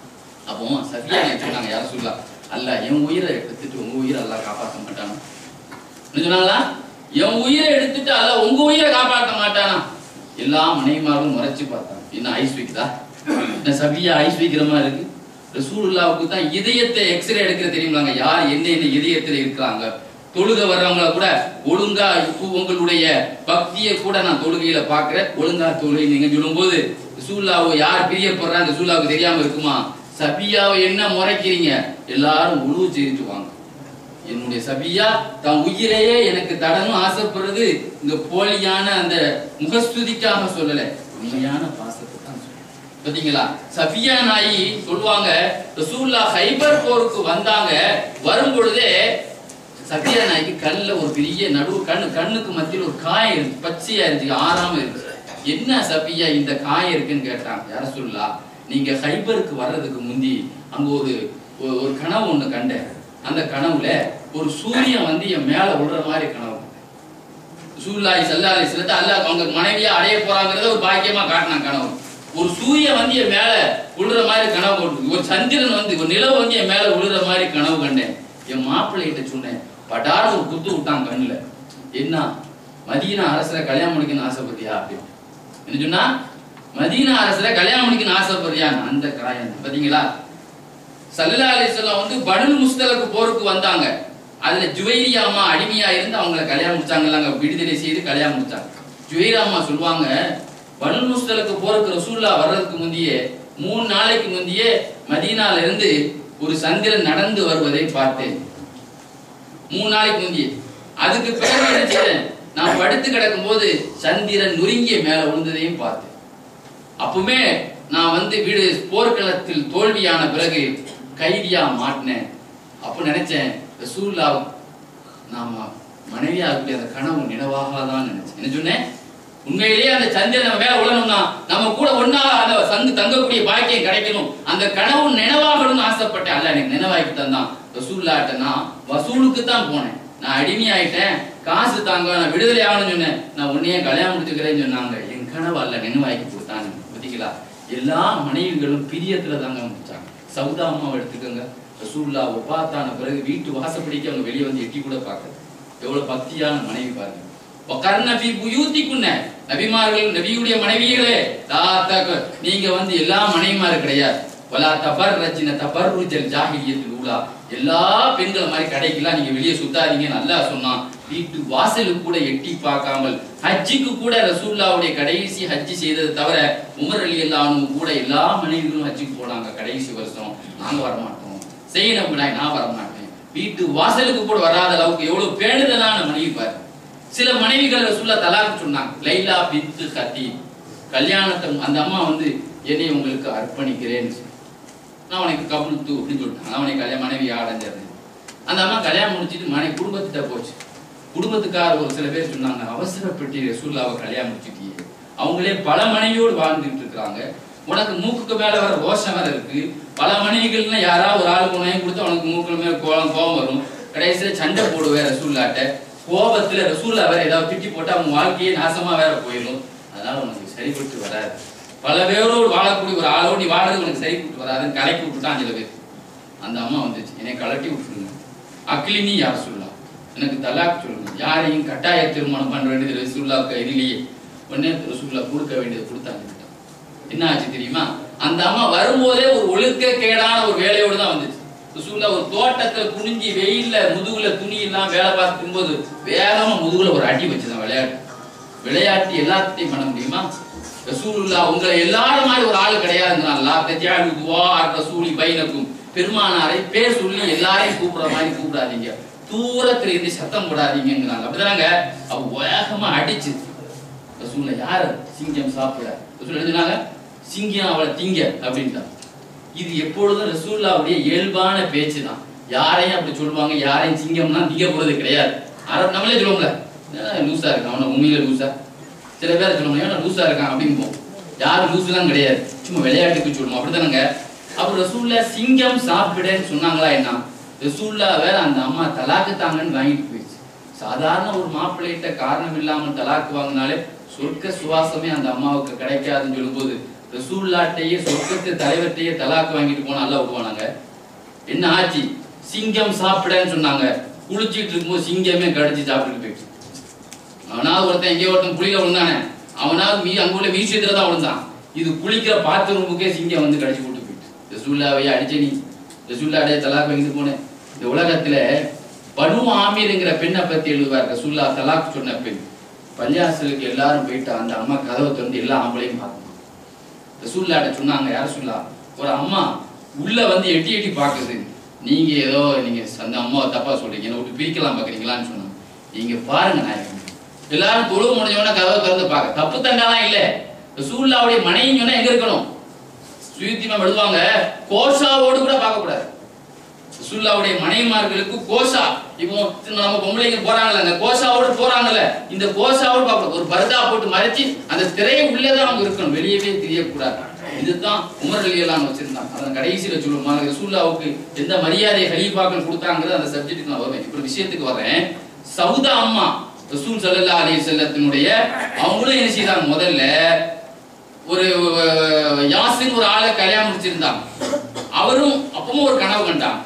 அப்போ சஃபியா என்ன சொன்னாங்க யார சொல்லலாம் அல்ல என் உயிரை எடுத்துட்டு உங்க உயிரை எல்லாம் காப்பாற்ற மாட்டானா என்ன சொன்னாங்களா என் உயிரை எடுத்துட்டு அல்ல உங்க உயிரை காப்பாற்ற மாட்டானா எல்லா மனைவிமாரும் முறைச்சு பார்த்தாங்க என்ன ஐஸ் வைக்குதா என்ன சபியா ஐஸ் வைக்கிற மாதிரி இருக்கு ரசூலுல்லாவுக்கு தான் இதயத்தை எக்ஸ்ரே எடுக்கிற தெரியுங்களாங்க யார் என்ன என்ன இதயத்துல இருக்கிறாங்க தொழுக வர்றவங்கள கூட ஒழுங்கா இப்போ உங்களுடைய பக்தியை கூட நான் தொழுகையில பாக்குறேன் ஒழுங்கா தொழுகை நீங்க சொல்லும்போது ரசூல்லாவை யார் பிரியப்படுறாங்க ரசூல்லாவுக்கு தெரியாம இருக்குமா சபியாவை என்ன முறைக்கிறீங்க எல்லாரும் உழுவு செய்து வாங்க என்னுடைய சபியா தன் உயிரையே எனக்கு தடணும் ஆசைப்படுறது இந்த போலியான அந்த முகஸ்துதிக்காக சொல்லல உண்மையான பாசத்தை தான் சொல்றேன். பாத்தீங்களா சபியா நாயி சொல்லுவாங்க ரசூல்லா ஹைபர் போருக்கு வந்தாங்க வரும் பொழுதே சபியா நாய்க்கு கண்ணுல ஒரு பெரிய நடுவு கண்ணு கண்ணுக்கு மத்தியில் ஒரு காயம் இருக்கு பச்சையா இருந்துச்சு ஆறாம இருக்கு என்ன சபியா இந்த காயம் இருக்குன்னு கேட்டாங்க யார சொல்லா நீங்க ஹைபருக்கு வர்றதுக்கு முந்தி அங்க ஒரு ஒரு- ஒரு கனவு ஒண்ணு கண்டேன் அந்த கனவுல ஒரு சூரியன் வந்து என் மேல விடுற மாதிரி கனவு சூல்லாய் சல்லாலை சிலத்தை அல்ல அவங்க மனைவியா அடைய போறாங்கிறத ஒரு பாக்கியமா காட்டினான் கனவு ஒரு சூரியன் வந்து என் மேல விழுற மாதிரி கனவு போட்டு ஒரு சந்திரன் வந்து ஒரு நிலவு வந்து என் மேல விழுற மாதிரி கனவு கண்டேன் என் மாப்பிள்ளைகிட்ட சொன்னேன் படார ஒரு குத்து விட்டான் கண்ணுல என்ன மதீனா அரசரை கல்யாணம் பண்ணிக்கணும்னு ஆசைப்பட்டியா அப்படின்னு என்ன சொன்னா மதீனா அரசரை கல்யாணம் பண்ணிக்கணும்னு ஆசைப்படுறியா அந்த காயம் பாத்தீங்களா சல்லா அலிஸ்லாம் வந்து பனுல் முஸ்தலுக்கு போருக்கு வந்தாங்க அதுல ஜுவைரியா அம்மா அடிமையா இருந்து அவங்கள கல்யாணம் முடிச்சாங்களாங்க விடுதலை செய்து கல்யாணம் முடிச்சாங்க ஜுவைரியா அம்மா சொல்லுவாங்க பனுல் முஸ்தலுக்கு போருக்கு ரசூல்லா வர்றதுக்கு முந்தையே மூணு நாளைக்கு முந்தையே மதீனால இருந்து ஒரு சந்திரன் நடந்து வருவதை பார்த்தேன் மூணு நாளைக்கு முந்தையே அதுக்கு பிறகு என்ன செய்தேன் நான் படுத்து கிடக்கும் போது சந்திரன் நுருங்கிய மேல விழுந்ததையும் பார்த்தேன் அப்பவுமே நான் வந்து வீடு போர்க்களத்தில் தோல்வியான பிறகு கைதியா மாட்டினேன் அப்ப நினைச்சேன் ரசூல்லா நாம மனைவியா இருக்கக்கூடிய அந்த கனவு நினைவாக தான் நினைச்சேன் என்ன சொன்னேன் உண்மையிலேயே அந்த சந்திரன் நம்ம மேல உழணும்னா நம்ம கூட ஒன்னா அந்த சங்கு தங்கக்கூடிய பாக்கியம் கிடைக்கணும் அந்த கனவு நினைவாகணும்னு ஆசைப்பட்டேன் அல்ல எனக்கு நினைவாக்கி தந்தான் ரசூல்லாட்ட நான் வசூலுக்கு தான் போனேன் நான் அடிமையாயிட்டேன் காசு தாங்க நான் விடுதலை ஆகணும்னு சொன்னேன் நான் உன்னையே கல்யாணம் முடிச்சுக்கிறேன்னு சொன்னாங்க என் கனவு அல்ல நினைவாக்கி கொடுத்தாங்க பாத்தீங்களா எல்லா மனைவிகளும் பிரியத்துல தாங்க முடிச்சாங்க சவுதா அம்மாவை எடுத்துக்கோங்க ரசூல்லா ஒப்பாத்தான பிறகு வீட்டு வாசப்படிக்கு அவங்க வெளியே வந்து எட்டி கூட பார்க்கல எவ்வளவு பக்தியான மனைவி பாருங்க வகர்ன ஃபீ புயூத்திக்குன்ன நபிமார்கள் நபியுடைய மனைவிகளே லா தக நீங்க வந்து எல்லா மனைவிமாரும் கிடையாது வலா தபர் ரச்சின தபர் ருஜல் ஜாஹிலியத்தில் ஊலா எல்லா பெண்கள் மாதிரி கடைக்கெல்லாம் நீங்க வெளியே சுத்தாதீங்க நல்லா சொன்னான் வீட்டு வாசலுக்கு கூட எட்டி பார்க்காமல் ஹஜ்ஜிக்கு கூட ரசூல்லாவுடைய கடைசி ஹஜ்ஜி செய்ததை தவிர உமர் அலி அல்லாவும் கூட எல்லா மனைவிகளும் ஹஜ்ஜிக்கு போனாங்க கடைசி வருஷம் நாங்க வரமாட்டோம் செய்யணும் விடாய் நான் வரமாட்டேன் வீட்டு வாசலுக்கு கூட வராத அளவுக்கு எவ்வளவு பேணுதலான மனைவி பாரு சில மனைவிகள் ரசூல்லா தலாக்கு சொன்னாங்க லைலா பித்து ஹத்தி கல்யாணத்தை அந்த அம்மா வந்து என்னை உங்களுக்கு அர்ப்பணிக்கிறேன்னு சொல்லி. நான் உனக்கு கபுல்த்து அப்படின்னு சொல்லிட்டாங்க நான் உனக்கு கல்யாணம் மனைவி அடைஞ்சிருந்தேன் அந்த அம்மா கல்யாணம் முடிச்சிட்டு மனைவி குடும்பத்திட்ட போச்சு குடும்பத்துக்கார ஒரு சில பேர் சொன்னாங்க அவசரப்பட்டு ரசூல்லாவை கல்யாணம் முடிச்சிட்டியே அவங்களே பல மனைவியோடு வாழ்ந்துட்டு இருக்கிறாங்க உனக்கு மூக்குக்கு மேல வர ரோஷம் வேற இருக்கு பல மனைவிகள்னா யாராவது ஒரு ஆள் உணவு கொடுத்து உனக்கு மூக்குல மேல கோலம் கோபம் வரும் கடைசியில சண்டை போடுவேன் ரசூல்லாட்ட கோபத்துல ரசூல்லா வேற ஏதாவது திட்டி போட்டு அவங்க வாழ்க்கையே நாசமா வேற போயிடும் அதனால உனக்கு சரிப்பட்டு வராது பல பேரோடு வாழக்கூடிய ஒரு ஆளோடு நீ வாழறது உனக்கு சரிப்பட்டு வராதுன்னு கலக்கி விட்டுட்டான் சில பேர் அந்த அம்மா வந்துச்சு என்னை கலட்டி விட்டுருங்க அக்லினி யார் சொல்லலாம் எனக்கு தலாக் சொல்லுங்க யாரையும் கட்டாய திருமணம் பண்ண வேண்டியது ரசூல்லாவுக்கு இதுலயே உடனே ரசூல்லா கொடுக்க வேண்டியது கொடுத்தாங்க என்ன ஆச்சு தெரியுமா அந்த அம்மா வரும்போதே ஒரு ஒழுக்க கேடான ஒரு வேலையோடு தான் வந்துச்சு ரசூல்லா ஒரு தோட்டத்துல குனிஞ்சி வெயில்ல முதுகுல துணி எல்லாம் வேலை பார்க்கும் போது வேகமா முதுகுல ஒரு அடி வச்சுதான் விளையாட்டு விளையாட்டு எல்லாத்தையும் பண்ண முடியுமா ரசூலுல்லா உங்களை எல்லாரும் மாதிரி ஒரு ஆள் கிடையாதுங்கிறான்ல தஜாலு துவா ரசூலி பைனக்கும் பெருமானாரை பேர் சொல்லி எல்லாரையும் கூப்பிடுற மாதிரி கூப்பிடாதீங்க தூரத்துல இருந்து சத்தம் போடாதீங்கிறாங்க அப்படிதாங்க அவ வேகமா அடிச்சு ரசூல்ல யாரு சிங்கம் சாப்பிட ரசூல் என்ன சொன்னாங்க சிங்கம் அவளை திங்க அப்படின்ட்டான் இது எப்பொழுதும் ரசூல்லாவுடைய இயல்பான பேச்சு தான் யாரையும் அப்படி சொல்லுவாங்க யாரையும் சிங்கம்னா திங்க போறது கிடையாது அர- நம்மளே சொல்லுவோம்ல "என்னடா லூசா இருக்கான் அவன உண்மையில லூசா சில பேர் சொல்லுவாங்க ஏன்னா லூசா இருக்கான் அப்படின்னு போவோம் யாரும் லூசுலாம் கிடையாது சும்மா விளையாட்டுக்கு சொல்லுவோம் அப்படிதானங்க அப்புறம் ரசூல்லா சிங்கம் சாப்பிடுன்னு சொன்னாங்களா என்ன ரசூல்லா வேற அந்த அம்மா தலாக்கு தாங்கன்னு வாங்கிட்டு போயிடுச்சு சாதாரண ஒரு மாப்பிள்ளைகிட்ட காரணம் இல்லாமல் தலாக்கு வாங்கினாலே சொர்க்க சுவாசமே அந்த அம்மாவுக்கு கிடைக்காதுன்னு சொல்லும்போது ரசூல்லாட்டையே சொர்க்கத்து தலைவர்கிட்டயே தலாக்கு வாங்கிட்டு போனா அல்ல விடுவானாங்க என்ன ஆச்சு சிங்கம் சாப்பிடன்னு சொன்னாங்க குளிச்சிட்டு இருக்கும்போது சிங்கமே கடிச்சு சாப்பிட்டு போயிடுச்சு அவனாவது ஒருத்தன் எங்கேயோ ஒருத்தன் குளிக்க விழுந்தானே அவனாவது மீ அங்க உள்ள மியூசியத்துல தான் விழுந்தான் இது குளிக்கிற பாத்ரூமுக்கே சிங்கம் வந்து கடிச்சு போட்டு போயிட்டு ரசூல்லாவையே அடிச்ச நீ ரசூல்லாடைய தலாக் வாங்கிட்டு போனேன் இந்த உலகத்துல பனு ஆமீர்ங்கிற பெண்ணை பத்தி எழுதுவார் ரசூல்லா தலாக் சொன்ன பெண் பள்ளியாசலுக்கு எல்லாரும் போயிட்டு அந்த அம்மா கதவை திறந்து எல்லா ஆம்பளையும் பார்க்கணும் ரசூல்லாட்ட சொன்னாங்க யார் சொல்லா ஒரு அம்மா உள்ள வந்து எட்டி எட்டி பாக்குது நீங்க ஏதோ நீங்க அந்த அம்மாவை தப்பா சொல்றீங்க என்னை விட்டு பிரிக்கலாம் பாக்குறீங்களான்னு சொன்னாங்க நீங்க பாருங்க நாயகம் எல்லாரும் தொழுவு முடிஞ்சவொடனே கதவை திறந்து பார்க்க தப்பு தண்டாலாம் இல்ல ரசூல்லாவுடைய மனைவின்னு சொன்னா எங்க இருக்கணும் சுயுத்திமா எழுதுவாங்க கோஷாவோடு கூட பார்க்க கூடாது ரசூல்லாவுடைய மனைவிமார்களுக்கு கோஷா இப்போ நம்ம பொம்பளைங்க போறாங்கல்ல அந்த கோஷாவோட போறாங்கல்ல இந்த கோஷாவோட பார்க்கணும் ஒரு பர்தா போட்டு மறைச்சு அந்த திரையை உள்ளதான் அவங்க இருக்கணும் வெளியவே தெரியக்கூடாது இதுதான் உமர் அலி எல்லாம் வச்சிருந்தாங்க அதன் கடைசியில சொல்லுவாங்க ரசூல்லாவுக்கு எந்த மரியாதை ஹலீஃபாக்கள் கொடுத்தாங்கிறது அந்த சப்ஜெக்ட்டுக்கு நான் வருவேன் இப்போ விஷயத்துக்கு வரேன் சவுதா அம்மா ரசூல் சல்லல்லா அலி செல்லத்தினுடைய அவங்களும் என்ன செய்தாங்க முதல்ல ஒரு அஹ், யாசின் ஒரு ஆளை கல்யாணம் முடிச்சிருந்தாங்க அவரும் அப்பவும் ஒரு கனவு கண்டாங்க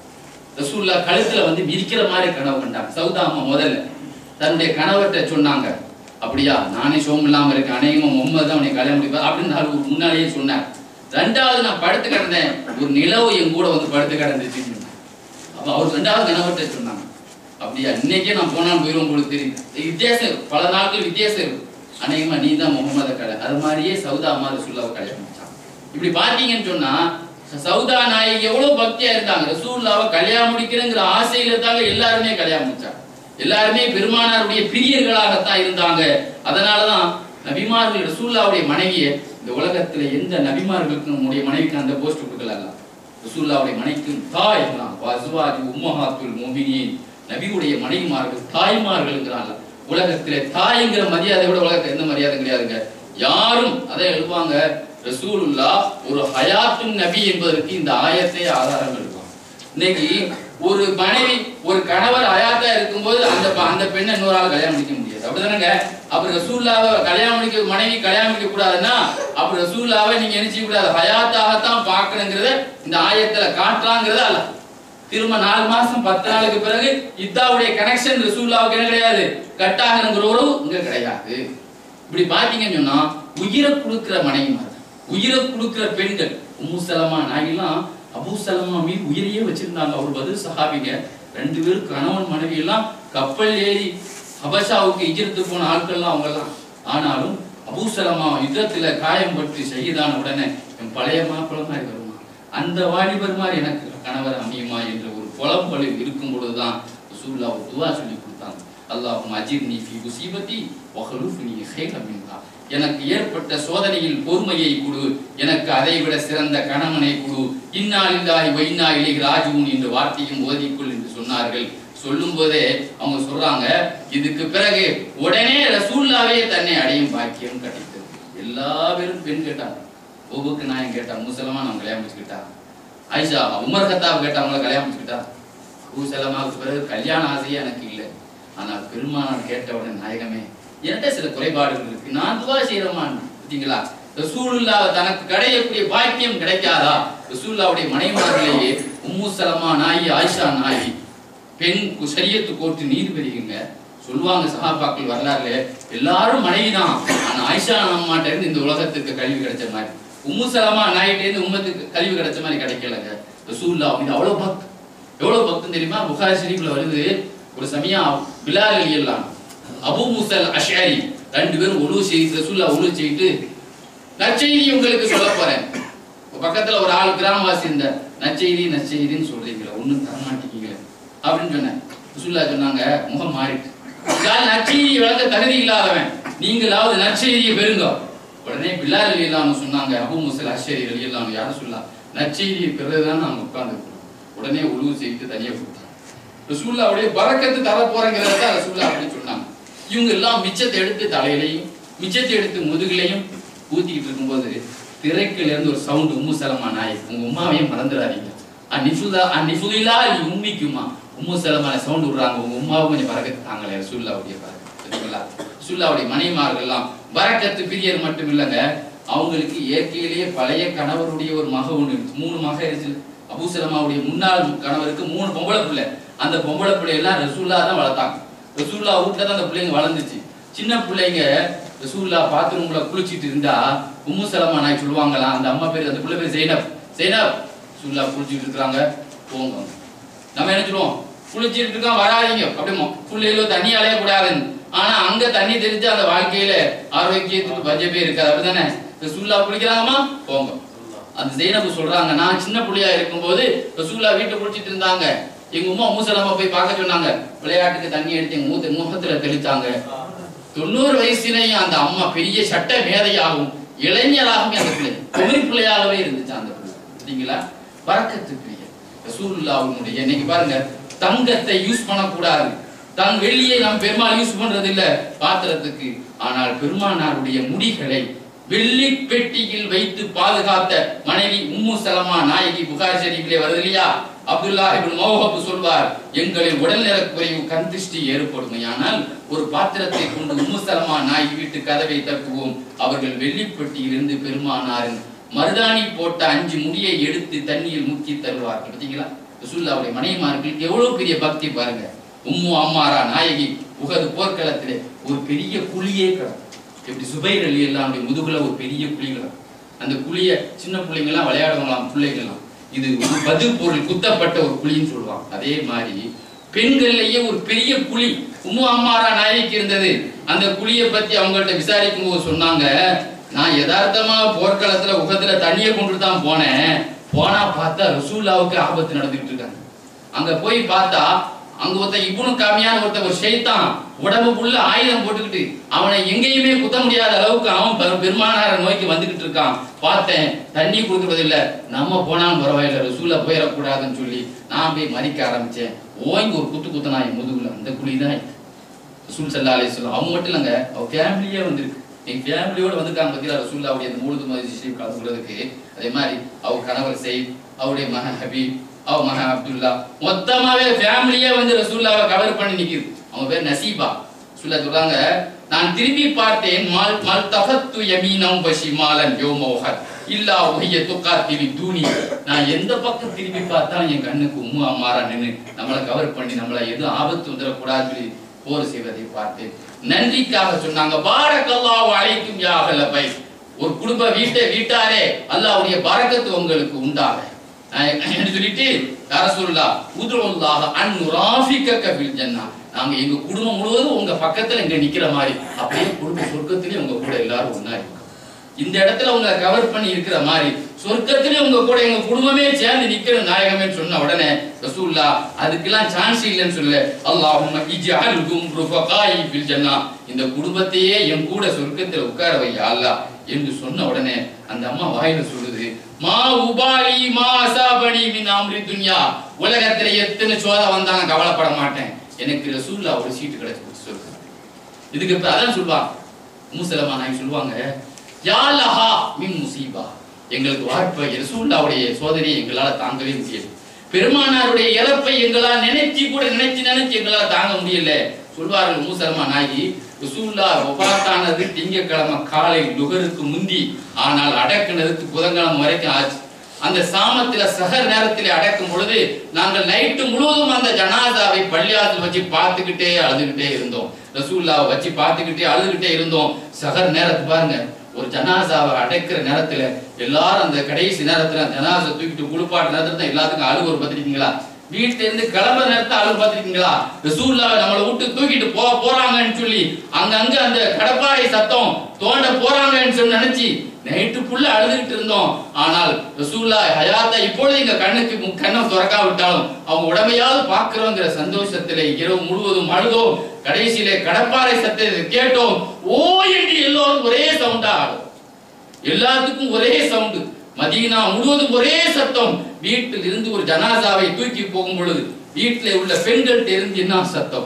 ரசூல்லா கழுத்துல வந்து மிதிக்கிற மாதிரி கனவு கண்டாங்க சவுதா அம்மா முதல்ல தன்னுடைய கணவர்கிட்ட சொன்னாங்க அப்படியா நானே சோம் இல்லாம இருக்கேன் அநேகமா முகமது தான் உன்னை கல்யாணம் முடிப்பா அப்படின்னு நாலு ஒரு முன்னாலேயே சொன்னார் ரெண்டாவது நான் படுத்து கிடந்தேன் ஒரு நிலவு என் கூட வந்து படுத்து கிடந்துச்சு அப்ப அவர் ரெண்டாவது கணவர்கிட்ட சொன்னாங்க அப்படியா இன்னைக்கே நான் போனாலும் போயிடும் உங்களுக்கு தெரியும் வித்தியாசம் இருக்கு. பல நாட்கள் வித்தியாசம் இருக்கு அநேகமா நீ தான் முகமது கடை அது மாதிரியே சவுதா அம்மா ரசூல்லாவை கல்யாணம் முடிச்சாங்க இப்படி பாத்தீங்கன்னு சொன்னா சவுதா நாயகி எவ்வளவு பக்தியா இருந்தாங்க ரசூல்லாவை கல்யாணம் முடிக்கிறேங்கிற ஆசையில இருந்தாங்க எல்லாருமே கல்யாணம் முடிச்சாங்க எல்லாருமே பெருமானாருடைய பிரியர்களாகத்தான் இருந்தாங்க அதனாலதான் நபிமார்கள் ரசூல்லாவுடைய மனைவியை இந்த உலகத்துல எந்த நபிமார்களுக்கும் நம்முடைய மனைவிக்கு அந்த போஸ்ட் கொடுக்கல அல்லாஹ். ரசூல்லாவுடைய மனைவிக்கு தாய் அஸ்வாஜி உம்மஹாத்துல் முஃமினீன் நபியுடைய மனைவிமார்கள் தாய்மார்கள்ங்கிறாங்க உலகத்திலே தாய்ங்கிற மரியாதை விட உலகத்துல எந்த மரியாதை கிடையாதுங்க யாரும் அதை எழுதுவாங்க ரசூலுல்லா ஒரு ஹயாத்துன் நபி என்பதற்கு இந்த ஆயத்தை ஆதாரம் எழுதுவாங்க இன்னைக்கு ஒரு மனைவி ஒரு கணவர் ஹயாத்தா இருக்கும்போது அந்த ப- அந்த பெண்ணை இன்னொரு ஆள் கல்யாணம் முடிக்க முடியாது அப்படிதானங்க அப்ப ரசூல்லாவை கல்யாணம் முடிக்க மனைவி கல்யாணம் முடிக்க கூடாதுன்னா அப்ப ரசூல்லாவை நீங்க என்ன செய்ய கூடாது ஹயாத்தாகத்தான் பார்க்கணுங்கிறத இந்த ஆயத்துல காட்டுறாங்கிறத அல்ல திரும்ப நாலு மாசம் பத்து நாளுக்கு பிறகு இத்தாவுடைய கனெக்ஷன் ரசூல்லாவுக்கு என்ன கிடையாது கட்டாகங்கிற உறவு இங்க கிடையாது இப்படி பாத்தீங்கன்னு சொன்னா உயிரை கொடுக்கிற மனைவிமார் உயிரை கொடுக்கிற பெண்கள் உம்மு சலமா நாயெல்லாம் அபூ சலமா மீது உயிரையே வச்சிருந்தாங்க அவர் பதில் சஹாபிங்க ரெண்டு பேரும் கணவன் மனைவி எல்லாம் கப்பல் ஏறி ஹபஷாவுக்கு இஜிரத்து போன ஆட்கள்லாம் அவங்க எல்லாம் ஆனாலும் அபூ சலமா யுத்தத்துல காயம் பட்டு ஷஹீதான உடனே என் பழைய மாப்பிள்ளை மாதிரி வருமா அந்த வாலிபர் மாதிரி எனக்கு கணவர் அமையுமா என்ற ஒரு புலம்பல் இருக்கும் பொழுதுதான் ரசூல்லா ஒரு துவா சொல்லி கொடுத்தாங்க அல்லாஹும் அஜிர்னி ஃபி முசீபத்தி வஹலுஃப்னி ஹைரம் மின்ஹா எனக்கு ஏற்பட்ட சோதனையில் பொறுமையை கொடு எனக்கு அதை விட சிறந்த கணவனை கொடு இன்னாலில்லாஹி வைனா இலைஹி ராஜிஊன் என்ற வார்த்தையும் ஓதிக்கொள் என்று சொன்னார்கள் சொல்லும் போதே அவங்க சொல்றாங்க இதுக்கு பிறகு உடனே ரசூல்லாவே தன்னை அடையும் பாக்கியம் கிடைத்தது எல்லா பேரும் பெண் கேட்டாங்க ஒவ்வொருக்கு நான் கேட்டான் முசலமா நான் கல்யாணம் வச்சுக்கிட்டா ஆயிஷா உமர் கத்தாப் கேட்டவங்கள கல்யாணம் வச்சுக்கிட்டா பூசலமாவுக்கு பிறகு கல்யாண ஆசையே எனக்கு இல்லை ஆனால் பெருமானார் கேட்ட உடனே நாயகமே என்கிட்ட சில குறைபாடுகள் இருக்கு நான் துவா செய்யறமான் பார்த்தீங்களா ரசூலுல்லா தனக்கு கிடைக்கக்கூடிய பாக்கியம் கிடைக்காதா ரசூல்லாவுடைய மனைவிமார்களையே உம்மு சலமா நாயி ஆயிஷா நாயி பெண் கு- சரியத்து கோர்ட்டு நீதிபதிங்க சொல்லுவாங்க சஹாபாக்கள் வரலாறுல எல்லாரும் மனைவிதான் ஆனா ஆயிஷா அம்மாட்ட இருந்து இந்த உலகத்துக்கு கல்வி கிடைச்ச மாதிரி உம்மு சலமா நாயிட்ட இருந்து உம்மத்துக்கு கல்வி கிடைச்ச மாதிரி கிடைக்கலங்க ரசூல்லா மீது அவ்வளவு பக்த் எவ்வளவு பக்தம் தெரியுமா புகாரி ஷரீஃப்ல வருது ஒரு சமயம் பிலால் அலியல்லாம் அபு முசல் அஷாரி ரெண்டு பேரும் உழவு செய்து ரசூல்லா உழவு செய்து நற்செய்தி உங்களுக்கு சொல்ல போறேன் இப்ப பக்கத்துல ஒரு ஆள் கிராமவாசி இந்த நற்செய்தி நற்செய்தின்னு சொல்றீங்களே ஒண்ணும் தர மாட்டேங்கிறீங்களே அப்படின்னு சொன்னேன் ரசூல்லா சொன்னாங்க முகம் மாறிட்டு "இதால் நற்செய்தி வழங்க தகுதி இல்லாதவன் நீங்களாவது நற்செய்தியை பெறுங்க உடனே பில்லார் அலி இல்லாம சொன்னாங்க அபு முசல் அஷரி அலி இல்லாம யாரும் சொல்லலாம் நற்செய்தியை பெறுறதுதான் நாங்க உட்கார்ந்து உடனே உழுவு செய்து தனியா கொடுத்தாங்க ரசூல்லாவுடைய பறக்கத்து தர போறங்கிறத தான் ரசூல்லா அப்படின்னு சொன்னாங்க இவங்க எல்லாம் மிச்சத்தை எடுத்து தலையிலையும் மிச்சத்தை எடுத்து முதுகுலையும் ஊத்திக்கிட்டு இருக்கும்போது திரைக்குல இருந்து ஒரு சவுண்ட் உம்மு சலமா நாய் உங்க உமாவையும் மறந்துடாதீங்க அந்நிஃபுல்லா அந்நிஃபுலிலா நீ உம்மிக்குமா உம்மு சலமான சவுண்ட் விடுறாங்க உங்க உமாவும் கொஞ்சம் பறக்கத்து தாங்களே ரசூல்லாவுடைய பறக்கத்து சரிங்களா ரசூல்லாவுடைய மனைவிமார்கள் எல்லாம் பறக்கத்து பிரியர் மட்டும் இல்லைங்க அவங்களுக்கு இயற்கையிலேயே பழைய கணவருடைய ஒரு மக ஒண்ணு இருந்துச்சு மூணு மக இருந்துச்சு அபூசலமாவுடைய முன்னாள் கணவருக்கு மூணு பொம்பளை பிள்ளை அந்த பொம்பளை பிள்ளை எல்லாம் ரசூல்லா தான் வளர்த்தாங்க ரசூல்லா வீட்டுல தான் அந்த பிள்ளைங்க வளர்ந்துச்சு சின்ன பிள்ளைங்க ரசூல்லா பாத்ரூம்ல குளிச்சிட்டு இருந்தா உம்மு சலமா நாய் சொல்லுவாங்களாம் அந்த அம்மா பேர் அந்த பிள்ளை பேர் ஜெய்னப் ஜெய்னப் ரசூல்லா குளிச்சிட்டு இருக்காங்க போங்க நம்ம என்ன சொல்லுவோம் குளிச்சிட்டு இருக்கோம் வராதீங்க அப்படிமோ பிள்ளைகளோ தண்ணி அலைய கூடாதுன்னு ஆனா அங்க தண்ணி தெரிஞ்சு அந்த வாழ்க்கையில ஆரோக்கியத்துக்கு பஞ்சமே இருக்காது அப்படிதானே ரசூல்லா குளிக்கிறாங்கம்மா போங்க அந்த ஜெயினபு சொல்றாங்க நான் சின்ன பிள்ளையா இருக்கும்போது ரசூல்லா வீட்டை குளிச்சிட்டு இருந்தாங்க எங்க உமா மூசலாம போய் பார்க்க சொன்னாங்க விளையாட்டுக்கு தண்ணி எடுத்து எங்க மூத்த முகத்துல தெளிச்சாங்க தொண்ணூறு வயசுலயும் அந்த அம்மா பெரிய சட்ட மேதையாகவும் இளைஞராகவும் அந்த பிள்ளை குமரி பிள்ளையாகவே இருந்துச்சு அந்த பிள்ளை சரிங்களா பறக்கத்துக்குரிய ரசூலுல்லாவுடைய இன்னைக்கு பாருங்க தங்கத்தை யூஸ் பண்ணக்கூடாது தங் வெள்ளியை நாம் பெருமாள் யூஸ் பண்றது இல்ல பாத்திரத்துக்கு ஆனால் பெருமானாருடைய முடிகளை வெள்ளி பெட்டியில் வைத்து பாதுகாத்த மனைவி உம்மு சலமா நாயகி புகார் ஷரீஃபிலே வருது இல்லையா அப்துல்லா இப்னு மௌஹப் சொல்வார் எங்களின் உடல்நல குறைவு கண் திருஷ்டி ஏற்படுமையானால் ஒரு பாத்திரத்தை கொண்டு உம்மு சலமா நாயகி வீட்டு கதவை தட்டுவோம் அவர்கள் வெள்ளி பெட்டியிலிருந்து பெருமானாரின் மருதாணி போட்ட அஞ்சு முடியை எடுத்து தண்ணியில் முக்கி தருவார்கள் பார்த்தீங்களா ரசூல்லாவுடைய மனைவிமார்களுக்கு எவ்வளவு பெரிய பக்தி பாருங்க உம்மு அம்மாரா நாயகி உகது போர்க்களத்திலே ஒரு பெரிய குழியே கிடக்கும் எப்படி சுபைர் அலி எல்லாம் முதுகுல ஒரு பெரிய குழி கிடக்கும் அந்த குழிய சின்ன பிள்ளைங்க எல்லாம் விளையாடுவாங்களாம் பிள்ளைங்களாம் இது ஒரு பதில் பொருள் குத்தப்பட்ட ஒரு குழின்னு சொல்லுவாங்க அதே மாதிரி பெண்கள்லயே ஒரு பெரிய குழி உம்மு அம்மாரா நாயகி இருந்தது அந்த குழியை பத்தி அவங்கள்ட்ட விசாரிக்கும் போது சொன்னாங்க நான் யதார்த்தமா போர்க்களத்துல உகத்துல தண்ணியை கொண்டு தான் போனேன் போனா பார்த்தா ரசூல்லாவுக்கு ஆபத்து நடந்துகிட்டு இருக்காங்க அங்க போய் பார்த்தா அங்க ஒருத்தன் இப்னு காமியான ஒருத்தன் ஒரு ஷைத்தான் உடம்பு புள்ள ஆயுதம் போட்டுக்கிட்டு அவனை எங்கேயுமே குத்த முடியாத அளவுக்கு அவன் பெரு- பெருமானார நோய்க்கு வந்துகிட்டு இருக்கான் பார்த்தேன் தண்ணி கொடுக்கறது இல்ல நம்ம போனாலும் பரவாயில்ல ரசூல போயிடக்கூடாதுன்னு சொல்லி நான் போய் மறிக்க ஆரம்பிச்சேன் ஓய்ந்து ஒரு குத்து குத்துனா என் முதுகுல அந்த குழி தான் ரசூல் சல்லா அலைஹி வஸல்லம் அவங்க மட்டும் இல்லைங்க அவ ஃபேமிலியே வந்திருக்கு எங்க ஃபேமிலியோட வந்திருக்காங்க பார்த்தீங்களா ரசூல்லாவுடைய அந்த மூழுது மஜிஸ்ட்ரி கலந்து கொள்றதுக்கு அதே மாதிரி அவ கணவர் செய் அவருடைய மகன் ஹபீப் அவ மகன் அப்துல்லா மொத்தமாவே ஃபேமிலியே வந்து ரசூல்லாவை கவர் பண்ணி நிக்குது அவங்க பேர் நசீபா சொல்ல சொல்றாங்க நான் திரும்பி பார்த்தேன் மல் மல் தஃபத்து யமீனம் வஷிமாலன் யோமோஹத் இல்லா உஹிய துக்காத்திலி தூணி நான் எந்த பக்கம் திரும்பி பார்த்தாலும் என் கண்ணுக்கு உம்மு அம்மாரா நின்னு நம்மளை கவர் பண்ணி நம்மளை எதுவும் ஆபத்து வந்துடக்கூடாதுன்னு சொல்லி போர் செய்வதை பார்த்தேன் நன்றிக்காக சொன்னாங்க பாரக்கல்லாஹு அலைக்கும் யா அஹ்ல பைத் ஒரு குடும்ப வீட்டை வீட்டாரே அல்லாஹ்வுடைய பரக்கத்து உங்களுக்கு உண்டாக நான் என்ன சொல்லிட்டு அரசுல்லா உதுருல்லாஹ அன் ராஃபிக்க ஃபில் ஜன்னா நாங்க எங்க குடும்பம் முழுவதும் உங்க பக்கத்துல இங்க நிக்கிற மாதிரி அப்படியே குடும்ப சொர்க்கத்திலே உங்க கூட எல்லாரும் ஒண்ணா இருக்கும் இந்த இடத்துல உங்களை கவர் பண்ணி இருக்கிற மாதிரி சொர்க்கத்திலே உங்க கூட எங்க குடும்பமே சேர்ந்து நிக்கிற நாயகமே சொன்ன உடனே ரசூல்லா அதுக்கெல்லாம் சான்ஸ் இல்லைன்னு சொல்ல அல்லாஹும்ம இஜ்அல்ஹும் ருஃபகாஇ ஃபில் ஜன்னா இந்த குடும்பத்தையே என் கூட சொர்க்கத்துல உட்கார வை யா அல்லாஹ் என்று சொன்ன உடனே அந்த அம்மா வாயில சொல்லுது மா உபாலி மா அசாபனி மின் அம்ரி துன்யா உலகத்துல எத்தனை சோதனை வந்தாங்க கவலைப்பட மாட்டேன் எனக்கு ரசூல்லா ஒரு சீட்டு கிடைச்சு போச்சு சொல்லுங்க இதுக்கு இப்ப அதான் சொல்லுவாங்க மூசலமா நாய் சொல்லுவாங்க யா லஹா மின் முசீபா எங்களுக்கு வாய்ப்பை ரசூல்லாவுடைய சோதனையை எங்களால தாங்கவே முடியல பெருமானாருடைய இறப்பை எங்களால் நினைச்சு கூட நினைச்சு நினைச்சு எங்களால தாங்க முடியல சொல்வார்கள் மூசலமா நாயகி ரசூல்லா ஒபாத்தானது திங்கக்கிழமை காலை லுகருக்கு முந்தி ஆனால் அடக்குனதுக்கு புதன்கிழமை வரைக்கும் ஆச்சு அந்த சாமத்தில சகர் நேரத்தில் அடக்கும் பொழுது நாங்கள் நைட்டு முழுவதும் அந்த ஜனாதாவை பள்ளியாத்தில் வச்சு பார்த்துக்கிட்டே அழுதுகிட்டே இருந்தோம் ரசூல்லாவை வச்சு பார்த்துக்கிட்டே அழுதுகிட்டே இருந்தோம் சகர் நேரத்து பாருங்க ஒரு ஜனாசாவை அடைக்கிற நேரத்துல எல்லாரும் அந்த கடைசி நேரத்துல அந்த ஜனாசை தூக்கிட்டு குளிப்பாட்டு நேரத்துல தான் எல்லாத்துக்கும் அழுகு ஒரு பார்த்திருக்கீங்களா வீட்டுல இருந்து கிளம்புற நேரத்தை அழுகு பார்த்திருக்கீங்களா ரசூல்லாவை நம்மளை விட்டு தூக்கிட்டு போ போறாங்கன்னு சொல்லி அங்கங்க அந்த கடப்பாறை சத்தம் தோண்ட போறாங்கன்னு சொல்லி நினைச்சு நைட்டு ஃபுல்லா அழுதுகிட்டு இருந்தோம் ஆனால் ரசூல்லா ஹயாத்தா இப்பொழுது எங்க கண்ணுக்கு மு- கண்ணை திறக்கா விட்டாலும் அவங்க உடமையாவது பாக்குறோங்கிற சந்தோஷத்திலே இரவு முழுவதும் அழுதோம் கடைசியிலே கடப்பாறை சத்தத்தை கேட்டோம் ஓ என்று எல்லோரும் ஒரே சவுண்டா ஆடும் எல்லாத்துக்கும் ஒரே சவுண்டு மதீனா முழுவதும் ஒரே சத்தம் வீட்டில் இருந்து ஒரு ஜனாசாவை தூக்கி போகும் பொழுது வீட்டில் உள்ள பெண்கள்ட்ட இருந்து என்ன சத்தம்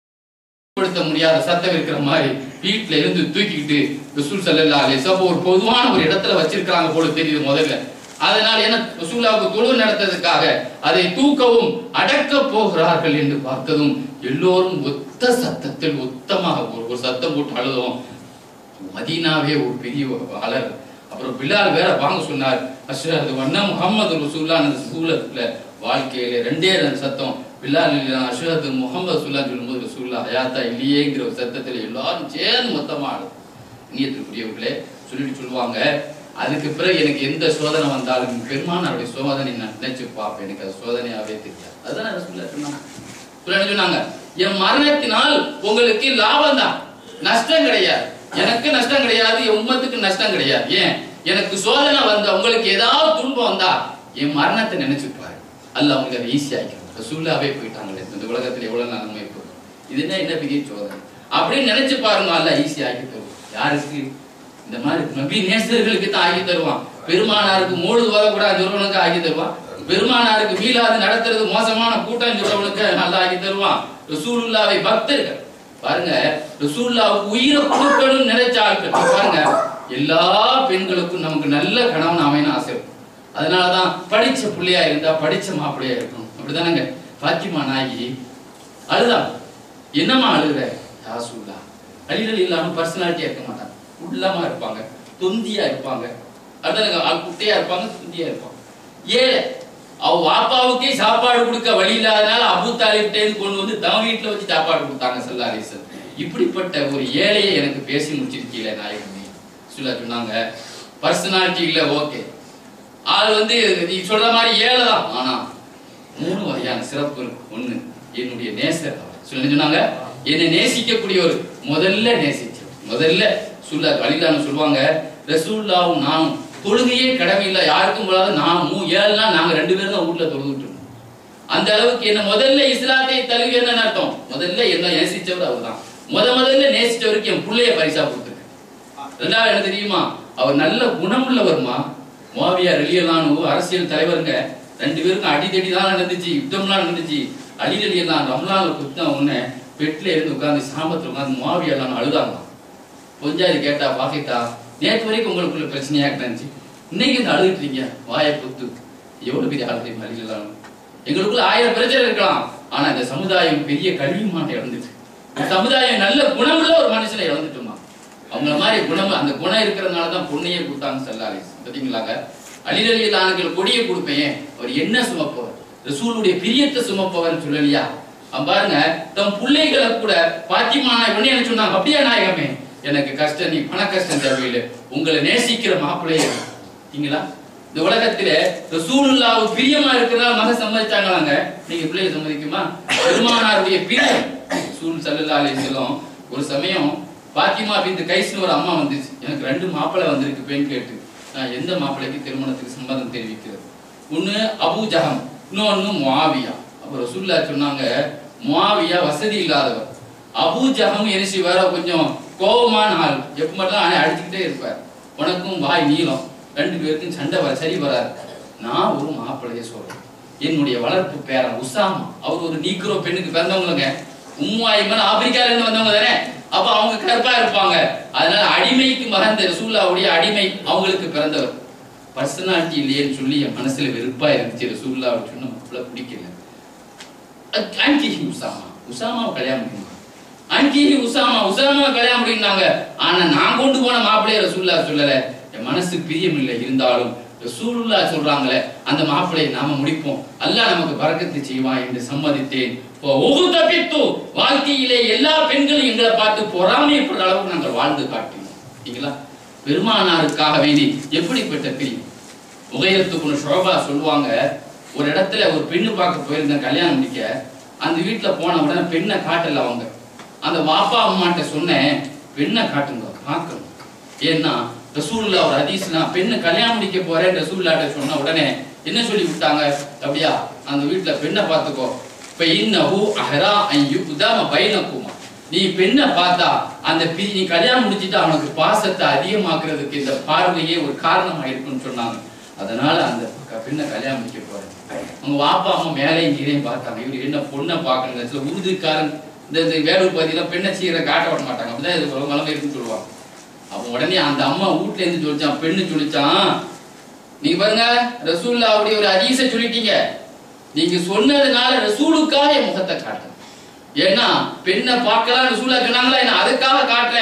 படுத்த முடியாத சத்தம் இருக்கிற மாதிரி வீட்டுல இருந்து தூக்கிக்கிட்டு ரசூல் சல்லல்லாஹு அலைஹி வஸல்லம் ஒரு பொதுவான ஒரு இடத்துல வச்சிருக்காங்க போல தெரியுது முதல்ல அதனால என்ன ரசூலாவுக்கு தொழு நடத்ததுக்காக அதை தூக்கவும் அடக்க போகிறார்கள் என்று பார்த்ததும் எல்லோரும் ஒத்த சத்தத்தில் ஒத்தமாக ஒரு ஒரு சத்தம் போட்டு அழுதோம் மதீனாவே ஒரு பெரிய ஒரு அலர் அப்புறம் பிலால் வேற வாங்க சொன்னார் அஷ்ஹது வண்ண முகமது ரசூல்லா அந்த சூழத்துல வாழ்க்கையில ரெண்டே ரெண்டு சத்தம் பிலால் இல்லைனா அஷ்ஹது முகமது ரசூல்லா சொல்லும்போது ரசூல்லா ஹயாத்தா இல்லையேங்கிற ஒரு சத்தத்துல எல்லாரும் சேர்ந்து மொத்தமா ஆடும் நீயத்துக்குரியவர்களே சொல்லிட்டு சொல்லுவாங்க அதுக்கு பிறகு எனக்கு எந்த சோதனை வந்தாலும் பெருமானாருடைய சோதனை நான் நினைச்சு பார்ப்பேன் எனக்கு அது சோதனையாவே தெரியாது அதுதான் ரசூல்லா சொன்னாங்க சொல்ல சொன்னாங்க என் மரணத்தினால் உங்களுக்கு லாபம் தான் நஷ்டம் கிடையாது எனக்கு நஷ்டம் கிடையாது என் உம்மத்துக்கு நஷ்டம் கிடையாது ஏன் எனக்கு சோதனை வந்தா உங்களுக்கு ஏதாவது துன்பம் வந்தா என் மரணத்தை நினைச்சுப்பாரு அல்ல அவங்களுக்கு அதை ஈஸி ஆகிடும் ரசூல்லாவே போயிட்டாங்களே இந்த உலகத்துல எவ்வளவு நாள் நம்ம இருக்கோம் இது என்ன என்ன பெரிய சோதனை அப்படின்னு நினைச்சு பாருங்க அல்ல ஈஸி ஆக்கி தருவோம் யாருக்கு இந்த மாதிரி நபி நேசர்களுக்கு தான் ஆகி தருவான் பெருமானாருக்கு மூடு வரக்கூடாது சொல்றவனுக்கு ஆகி தருவான் பெருமானாருக்கு மீளாது நடத்துறது மோசமான கூட்டம் சொல்றவனுக்கு நல்லா ஆகி தருவான் ரசூலுல்லாவை பக்தர்கள் பாருங்க ரசூலுல்லாவுக்கு உயிரை கொடுக்கணும்னு நினைச்ச ஆட்கள் பாருங்க எல்லா பெண்களுக்கும் நமக்கு நல்ல கணவன் அமையணும் ஆசை இருக்கும் அதனாலதான் படிச்ச பிள்ளையா இருந்தா படிச்ச மாப்பிள்ளையா இருக்கணும் அப்படிதானங்க பாத்திமா நாயகி அழுதா என்னம்மா அழுகுற யாசூல்லா அழிதல் இல்லாம பர்சனாலிட்டியா இருக்க மாட்டாங்க உள்ளமா இருப்பாங்க தொந்தியா இருப்பாங்க அதான் ஆள் குட்டையா இருப்பாங்க தொந்தியா இருப்பாங்க ஏழை அவ வாப்பாவுக்கே சாப்பாடு கொடுக்க வழி இல்லாதனால அபு தாலிப்டேன்னு கொண்டு வந்து தம் வீட்டுல வச்சு சாப்பாடு கொடுத்தாங்க சல்லாரீசன் இப்படிப்பட்ட ஒரு ஏழையை எனக்கு பேசி முடிச்சிருக்கீங்களே நாயகமே சொல்ல சொன்னாங்க பர்சனாலிட்டி இல்ல ஓகே ஆள் வந்து நீ சொல்ற மாதிரி ஏழை தான் ஆனா மூணு வகையான சிறப்பு இருக்கு ஒண்ணு என்னுடைய நேசர் அவர். சொல்ல சொன்னாங்க என்னை நேசிக்கக்கூடியவர் முதல்ல நேசிச்சு முதல்ல சொல்ல வழியிலான சொல்லுவாங்க ரசூல்லாவும் நானும் தொழுகையே கடமை இல்லை யாருக்கும் போடாத நான் மூ ஏழு நாள் நாங்க ரெண்டு பேரும் தான் வீட்டுல தொழுதுட்டு இருந்தோம் அந்த அளவுக்கு என்ன முதல்ல இஸ்லாத்தை தழுவி என்ன அர்த்தம் முதல்ல என்ன நேசிச்சவர் அவர்தான் முத முதல்ல நேசிச்சவருக்கு என் பிள்ளைய பரிசா கொடுத்துருக்கேன் ரெண்டாவது என்ன தெரியுமா அவர் நல்ல குணமுள்ளவர்மா மோவியா ரெலியலானு அரசியல் தலைவருங்க ரெண்டு பேருக்கும் அடிதடி தான் நடந்துச்சு யுத்தம்லாம் நடந்துச்சு அடி ரெலியலாம் ரம்லால குத்தம் உடனே பெட்ல இருந்து உட்கார்ந்து சாமத்துல உட்கார்ந்து மோவியெல்லாம் அழுதாங்க கொஞ்சாது கேட்டா பாக்கிட்டா நேற்று வரைக்கும் உங்களுக்குள்ள பிரச்சனையா இருந்துச்சு இன்னைக்கு இந்த அழுதுட்டு இருக்கீங்க வாயை குத்து எவ்வளவு பெரிய ஆள் தெரியுமா அழிக்கலாம் எங்களுக்குள்ள ஆயிரம் பிரச்சனை இருக்கலாம் ஆனா இந்த சமுதாயம் பெரிய கழிவுமான இழந்துச்சு இந்த சமுதாயம் நல்ல குணமுள்ள ஒரு மனுஷனை இழந்துட்டுமா அவங்கள மாதிரி குணம் அந்த குணம் இருக்கிறதுனால தான் பொண்ணையே கொடுத்தாங்க செல்லாலே பார்த்தீங்களாங்க அழிதலில் ஆண்கள் கொடியை கொடுப்பேன் அவர் என்ன சுமப்பவர் ரசூலுடைய பிரியத்தை சுமப்பவர் சொல்லலையா அவன் பாருங்க தம் பிள்ளைகளை கூட பாத்திமா நான் இவனே என்ன சொன்னாங்க அப்படியே நாயகமே எனக்கு கஷ்டம் நீ பண கஷ்டம் தேவையில்லை உங்களை நேசிக்கிற மாப்பிள்ளையே நீங்களா இந்த உலகத்தில ரசூலுல்லாஹ் பிரியமா இருக்கிறதால மக சம்மதிச்சாங்களாங்க நீங்க பிள்ளைய சம்மதிக்குமா பெருமானாருடைய பிரியம் ரசூல் ஸல்லல்லாஹு அலைஹி வஸல்லம் ஒரு சமயம் பாத்திமா பின் கைஸ்னு ஒரு அம்மா வந்துச்சு எனக்கு ரெண்டு மாப்பிள்ளை வந்திருக்கு பெண் கேட்டு நான் எந்த மாப்பிள்ளைக்கு திருமணத்துக்கு சம்மதம் தெரிவிக்கிறது ஒண்ணு அபூ ஜஹம் இன்னொன்னு முஆவியா அப்ப ரசூல்லா சொன்னாங்க முஆவியா வசதி இல்லாதவர் அபூ ஜஹம் என்ன செய்வாரோ கொஞ்சம் கோபமான ஆள் எப்ப மட்டும் ஆனா அடிச்சுக்கிட்டே இருப்பார் உனக்கும் வாய் நீளம் ரெண்டு பேருக்கும் சண்டை வர சரி வராது நான் ஒரு மாப்பிள்ளைய சொல்றேன் என்னுடைய வளர்ப்பு பேரன் உசாமா அவர் ஒரு நீக்ரோ பெண்ணுக்கு பிறந்தவங்களுங்க உம்மாயிமன் ஆப்பிரிக்கால இருந்து வந்தவங்க தானே அப்ப அவங்க கருப்பா இருப்பாங்க அதனால அடிமைக்கு மகந்த ரசூல்லாவுடைய அடிமை அவங்களுக்கு பிறந்தவர் பர்சனாலிட்டி இல்லையேன்னு சொல்லி என் மனசுல வெறுப்பா இருந்துச்சு ரசூல்லா சொன்ன மாப்பிள்ள பிடிக்கல அன்கிஹி உசாமா உசாமாவை கல்யாணம் பண்ணுவாங்க அன்கிஹி உசாமா உசாமா கல்யாணம் பண்ணிருந்தாங்க ஆனா நான் கொண்டு போன மாப்பிள்ளைய ரசூல்லா சொல்லல என் மனசு பிரியம் இல்லை இருந்தாலும் ரசூலுல்லா சொல்றாங்களே அந்த மாப்பிள்ளையை நாம முடிப்போம் அல்லாஹ் நமக்கு பறக்கத்து செய்வான் என்று சம்மதித்தேன் ஒவ்வொரு தப்பித்து வாழ்க்கையிலே எல்லா பெண்களும் எங்களை பார்த்து பொறாமைப்படுற அளவுக்கு நாங்கள் வாழ்ந்து காட்டினோம் சரிங்களா பெருமானாருக்காக வேண்டி எப்படிப்பட்ட பிரியம் உகையத்துக்குன்னு ஷோபா சொல்லுவாங்க ஒரு இடத்துல ஒரு பெண்ணு பார்க்க போயிருந்தேன் கல்யாணம் முடிக்க அந்த வீட்டுல போன உடனே பெண்ணை காட்டல அவங்க அந்த வாப்பா அம்மாட்ட சொன்னேன் பெண்ணை காட்டுங்க பார்க்கணும் ஏன்னா ரசூல்லா ஒரு ஹதீஸ் நான் பெண்ணை கல்யாணம் முடிக்க போறேன் ரசூல்லாட்ட சொன்ன உடனே என்ன சொல்லி விட்டாங்க அப்படியா அந்த வீட்டுல பெண்ணை பார்த்துக்கோ இப்ப இன்னஹு அஹரா ஐயு உதாம பைனக்குமா நீ பெண்ணை பார்த்தா அந்த பி- நீ கல்யாணம் முடிச்சிட்டு அவனுக்கு பாசத்தை அதிகமாக்குறதுக்கு இந்த பார்வையே ஒரு காரணமா இருக்குன்னு சொன்னாங்க அதனால அந்த க- பெண்ணை கல்யாணம் முடிக்க போறேன் அவங்க வாப்பா அம்மா மேலையும் கீழையும் பார்த்தாங்க இவரு என்ன பொண்ணை பார்க்கணுங்க சில உருதுக்காரன் இந்த இந்த வேலூர் பகுதியெல்லாம் பெண்ணை சீக்கிரம் காட்ட விட மாட்டாங்க அப்படிதான் இது ஒரு நிலைமை இருக்குன்னு சொல்லுவாங்க அவன் உடனே அந்த அம்மா வீட்ல இருந்து சொல்லிச்சான் பெண்ணு சொல்லிச்சான் நீங்க பாருங்க ரசூல்லாவுடைய ஒரு ஹதீஸை சொல்லிட்டீங்க நீங்க சொன்னதுனால ரசூலுக்காக என் முகத்தை காட்டுறேன் ஏன்னா பெண்ணை பார்க்கலாம் ரசூலா சொன்னாங்களா என்ன அதுக்காக காட்டுறேன்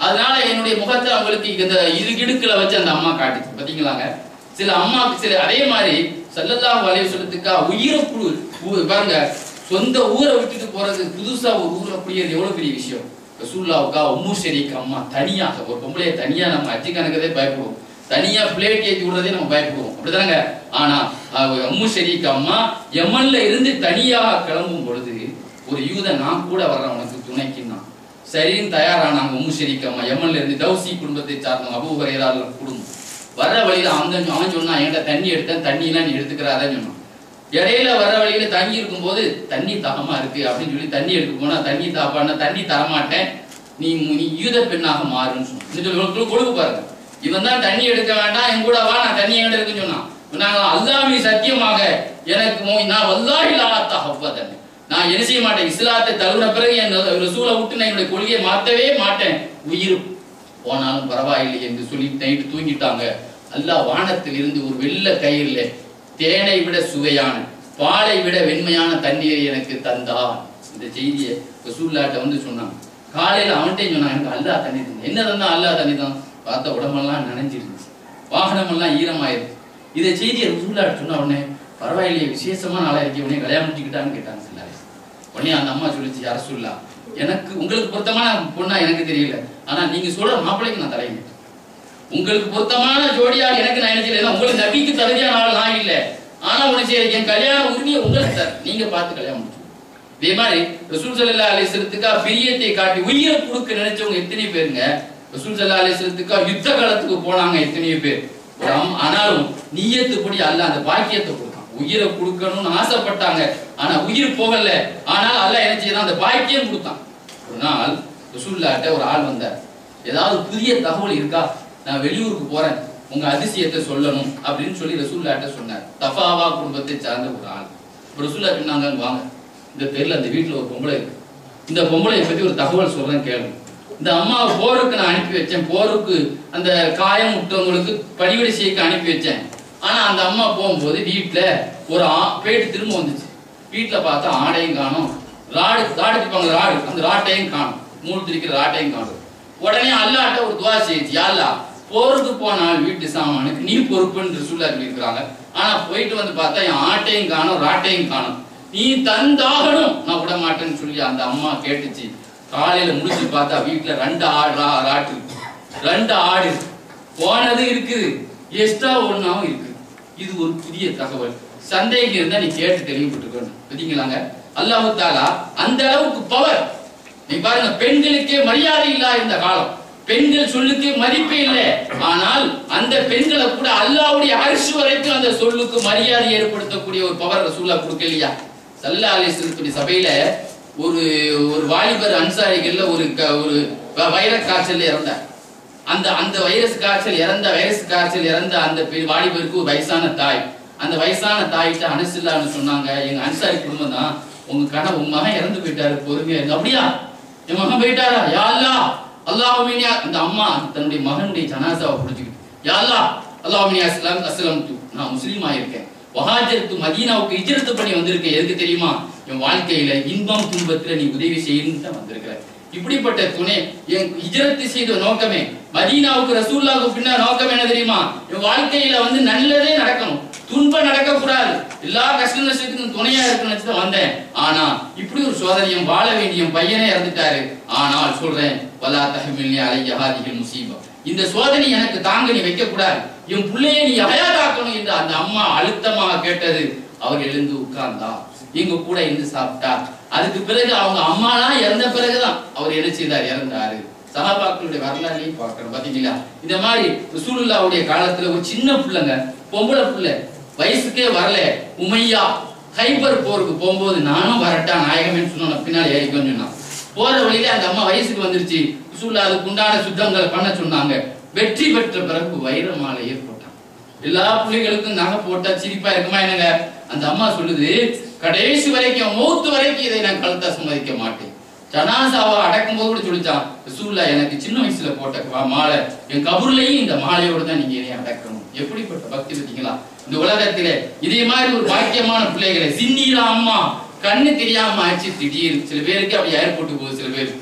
அதனால என்னுடைய முகத்தை அவங்களுக்கு இந்த இரு கிடுக்குல வச்சு அந்த அம்மா காட்டுச்சு பாத்தீங்களாங்க சில அம்மாவுக்கு சில அதே மாதிரி சல்லல்லாஹு அலைஹி வஸல்லத்துக்கா உயிரை குடு ஊ- பாருங்க சொந்த ஊரை விட்டுட்டு போறது புதுசா ஒரு ஊர்ல குடியேறது எவ்வளவு பெரிய விஷயம் ரசூல்லாவுக்கா உம்மு ஷெரீக் அம்மா தனியாக ஒரு பொம்பளைய தனியா நம்ம அஜி கணக்கதே பயப்படுவோம் தனியா பிளேட் ஏத்தி விடுறதே நம்ம பயப்படுவோம் அப்படிதானங்க ஆனா அவ அம்மு ஷெரீக் அம்மா யமன்ல இருந்து தனியாக கிளம்பும் பொழுது ஒரு யூதன் நான் கூட வர்றேன் உனக்கு துணைக்குன்னா சரின்னு தயாரானாங்க உம்மு ஷெரீக் அம்மா யமன்ல இருந்து தௌசி குடும்பத்தை சார்ந்தவங்க அபு ஹுரைரால குடும்பம் வர்ற வழியில அந்த அவன் சொன்னான் என்கிட்ட தண்ணி எடுத்தேன் தண்ணி எல்லாம் நீ எடுத்துக்கிறாதான் சொன்னான் இடையில வர வழியில தங்கி இருக்கும்போது தண்ணி தாகமா இருக்கு அப்படின்னு சொல்லி தண்ணி எடுக்க போனா தண்ணி தாப்பான்னா தண்ணி தரமாட்டேன் நீ நீ யூத பெண்ணாக மாறுன்னு சொன்னான் இந்த சொல்லி கொழுப்பு பாருங்க இவன் தான் தண்ணி எடுக்க வேண்டாம் என் கூட வா நான் தண்ணி என்கிட்ட இருக்குன்னு சொன்னான் சொன்னாங்க அல்லாமி சத்தியமாக எனக்கு மோ- நான் வல்லாஹி லாத்தா ஹவ்வதன் நான் என்ன செய்ய மாட்டேன் இஸ்லாத்தை தழுவின பிறகு என் ரசூலை விட்டு நான் என்னுடைய கொள்கையை மாற்றவே மாட்டேன் உயிர் போனாலும் பரவாயில்லை என்று சொல்லி நைட்டு தூங்கிட்டாங்க அல்லாஹ் வானத்தில் இருந்து ஒரு வெள்ள கயிறுல தேனை விட சுவையான பாலை விட வெண்மையான தண்ணீரை எனக்கு தந்தான் இந்த செய்தியை ரசூல்லாட்ட வந்து சொன்னாங்க காலையில அவன்கிட்ட சொன்னான் எனக்கு அல்லாஹ் தண்ணி தந்தான் என்ன தந்தா அல்லாஹ் தண்ணி தான் பார்த்த உடம்பெல்லாம் நனைஞ்சிருந்துச்சு வாகனமெல்லாம் ஈரமாயிருச்சு இதை செய்தியை ரசூல்லாட்ட சொன்ன உடனே பரவாயில்லையே விசேஷமா நாளா இருக்கே உடனே கல்யாணம் முடிச்சுக்கிட்டான்னு கேட்டாங்க சில உடனே அந்த அம்மா சொல்லிச்சு யார சொல்லா எனக்கு உங்களுக்கு பொருத்தமான பொண்ணா எனக்கு தெரியல ஆனா நீங்க சொல்ற மாப்பிள்ளைக்கு நான் தலைங்க உங்களுக்கு பொருத்தமான ஜோடியா எனக்கு நான் என்ன செய்யல உங்களுக்கு நபிக்கு தகுதியான ஆள் நான் இல்ல ஆனா உனக்கு சரி என் கல்யாண உரிமையை உங்களுக்கு தர நீங்க பார்த்து கல்யாணம் முடிச்சு இதே மாதிரி ரசூல் சல்லா அலிஸ்லத்துக்கா பிரியத்தை காட்டி உயிரை கொடுக்க நினைச்சவங்க எத்தனை பேருங்க ரசூல் சல்லா அலிஸ்லத்துக்கா யுத்த காலத்துக்கு போனாங்க எத்தனையோ பேர் ஒரு அம்- ஆனாலும் நீயத்துப்படி அல்ல அந்த பாக்கியத்தை கொடுத்தான் உயிரை கொடுக்கணும்னு ஆசைப்பட்டாங்க ஆனா உயிர் போகல ஆனால் அல்லாஹ் என்ன செய்யறான் அந்த பாக்கியம் கொடுத்தான் ஒரு நாள் ரசூல்லாட்ட ஒரு ஆள் வந்தார் ஏதாவது புதிய தகவல் இருக்கா நான் வெளியூருக்கு போறேன் உங்க அதிசயத்தை சொல்லணும் அப்படின்னு சொல்லி ரசூல்லாட்ட சொன்னார் தஃபாவா குடும்பத்தை சார்ந்த ஒரு ஆள் இப்ப ரசூல்லா சொன்னாங்க "அங்க வாங்க இந்த பேர்ல அந்த வீட்டுல ஒரு பொம்பளை இருக்கு இந்த பொம்பளையை பத்தி ஒரு தகவல் சொல்றேன் கேளு இந்த அம்மாவை போருக்கு நான் அனுப்பி வச்சேன் போருக்கு அந்த காயம் விட்டவங்களுக்கு பணிவிடை செய்ய அனுப்பி வச்சேன் ஆனா அந்த அம்மா போகும்போது வீட்டுல ஒரு ஆ- போயிட்டு திரும்ப வந்துச்சு வீட்டுல பார்த்தா ஆடையும் காணும் ராடு ராடு திப்பாங்க ராடு அந்த ராட்டையும் காணும் மூணு திரிக்கிற ராட்டையும் காணும் உடனே அல்லாட்ட ஒரு துவா செய்யுச்சு யாழ்லா போருக்கு போனால் வீட்டு சாமானுக்கு நீ பொறுப்புன்னு சொல்ல சொல்லியிருக்கிறாங்க ஆனா போயிட்டு வந்து பார்த்தா என் ஆட்டையும் காணும் ராட்டையும் காணும் நீ தந்தாகணும் நான் விட மாட்டேன்னு சொல்லி அந்த அம்மா கேட்டுச்சு காலையில முடிச்சு பார்த்தா வீட்டுல ரெண்டு ஆடு ரா- ராட்டு இருக்கு ரெண்டு ஆடு இருக்கு. போனது இருக்குது எக்ஸ்ட்ரா ஒண்ணாவும் இருக்கு இது ஒரு புதிய தகவல் சந்தேகம் இருந்தா நீ கேட்டு தெளிவுபட்டுக்கணும் பார்த்தீங்களாங்க அல்லாஹு தாலா அந்த அளவுக்கு பவர் நீ பாருங்க பெண்களுக்கே மரியாதை இல்லாத இந்த காலம் பெண்கள் சொல்லுக்கு மதிப்பே இல்லை ஆனால் அந்த பெண்களை கூட அல்லாஹ்வுடைய அரிசி வரைக்கும் அந்த சொல்லுக்கு மரியாதை ஏற்படுத்தக்கூடிய ஒரு பவர் ரசூலா கொடுக்கலையா சல்லா அலிஸ்லத்துடைய சபையில ஒரு ஒரு வாலிபர் அன்சாரிகள்ல ஒரு க- ஒரு வ- வைரஸ் காய்ச்சல் இறந்தார் அந்த அந்த வைரஸ் காய்ச்சல் இறந்த வைரஸ் காய்ச்சல் இறந்த அந்த பெ- வாலிபருக்கு ஒரு வயசான தாய் அந்த வயசான தாய்கிட்ட அனுசில்லான்னு சொன்னாங்க எங்க அன்சாரி குடும்பம் தான் உங்க கணவன் உங்க மகன் இறந்து போயிட்டாரு பொறுமையா இருந்து அப்படியா என் மகன் போயிட்டாரா யா அல்லாஹ் அல்லாஹ்வுமினியா அந்த அம்மா தன்னுடைய மகனுடைய ஜனாசாவை புடிச்சுக்கிட்டு யா அல்லாஹ் அல்லாஹ்வுமினியா அஸ்லாம் அஸ்லாம் து நான் முஸ்லீம் ஆயிருக்கேன் வஹாஜத்து மதீனாவுக்கு இஜரத்து பண்ணி வந்திருக்கேன் எதுக்கு தெரியுமா என் வாழ்க்கையில இன்பம் துன்பத்துல நீ உதவி செய்யணும்னு தான் வந்திருக்கிற இப்படிப்பட்ட துணை என் இஜரத்து செய்த நோக்கமே மதீனாவுக்கு ரசூல்லாவுக்கு பின்ன நோக்கம் என்ன தெரியுமா என் வாழ்க்கையில வந்து நல்லதே நடக்கணும் துன்பம் நடக்க கூடாது எல்லா கஷ்ட நஷ்டத்துக்கும் துணையா இருக்குன்னு தான் வந்தேன் ஆனா இப்படி ஒரு சோதனையும் வாழ வேண்டிய என் பையனே இறந்துட்டாரு ஆனால் சொல்றேன் வலா தஹமில்னி அலைய ஹாதிஹில் முசீபா இந்த சோதனை எனக்கு தாங்க நீ வைக்க கூடாது என் பிள்ளையை நீ அயாதாக்கணும் என்று அந்த அம்மா அழுத்தமாக கேட்டது அவர் எழுந்து உட்கார்ந்தா எங்க கூட இருந்து சாப்பிட்டா அதுக்கு பிறகு அவங்க அம்மாலாம் இறந்த பிறகுதான் அவர் என்ன செய்தார் இறந்தாரு சஹாபாக்களுடைய வரலாறையும் பார்க்கணும் பாத்தீங்களா இந்த மாதிரி ரசூலுல்லாவுடைய காலத்துல ஒரு சின்ன பிள்ளைங்க பொம்பளை பிள்ளை வயசுக்கே வரல உமையா ஹைபர் போருக்கு போகும்போது நானும் வரட்டா நாயகமேன்னு சொன்ன பின்னாடி ஏறிக்கோன்னு சொன்னான் போற வழியில அந்த அம்மா வயசுக்கு வந்துருச்சு ரசூலுல்லாஹ் அதுக்கு உண்டான சுத்தங்களை பண்ண சொன்னாங்க வெற்றி பெற்ற பிறகு வைர மாலையை போட்டான் எல்லா பிள்ளைகளுக்கும் நகை போட்டா சிரிப்பா இருக்குமா என்னங்க அந்த அம்மா சொல்லுது கடைசி வரைக்கும் மூத்து வரைக்கும் இதை நான் கழுத்தா சம்மதிக்க மாட்டேன் ஜனாசாவை அடக்கும் போது கூட சொல்லிச்சான் ரசூல்லா எனக்கு சின்ன வயசுல போட்ட வா- மாலை என் கபூர்லயும் இந்த மாலையோட தான் நீங்க என்னை அடக்கணும் எப்படிப்பட்ட பக்தி பார்த்தீங்களா இந்த உலகத்திலே இதே மாதிரி ஒரு பாக்கியமான பிள்ளைகளை சின்னீரா அம்மா கண்ணு தெரியாம ஆச்சு திடீர் சில பேருக்கு அப்படி ஏர்போர்ட் போகுது சில பேர்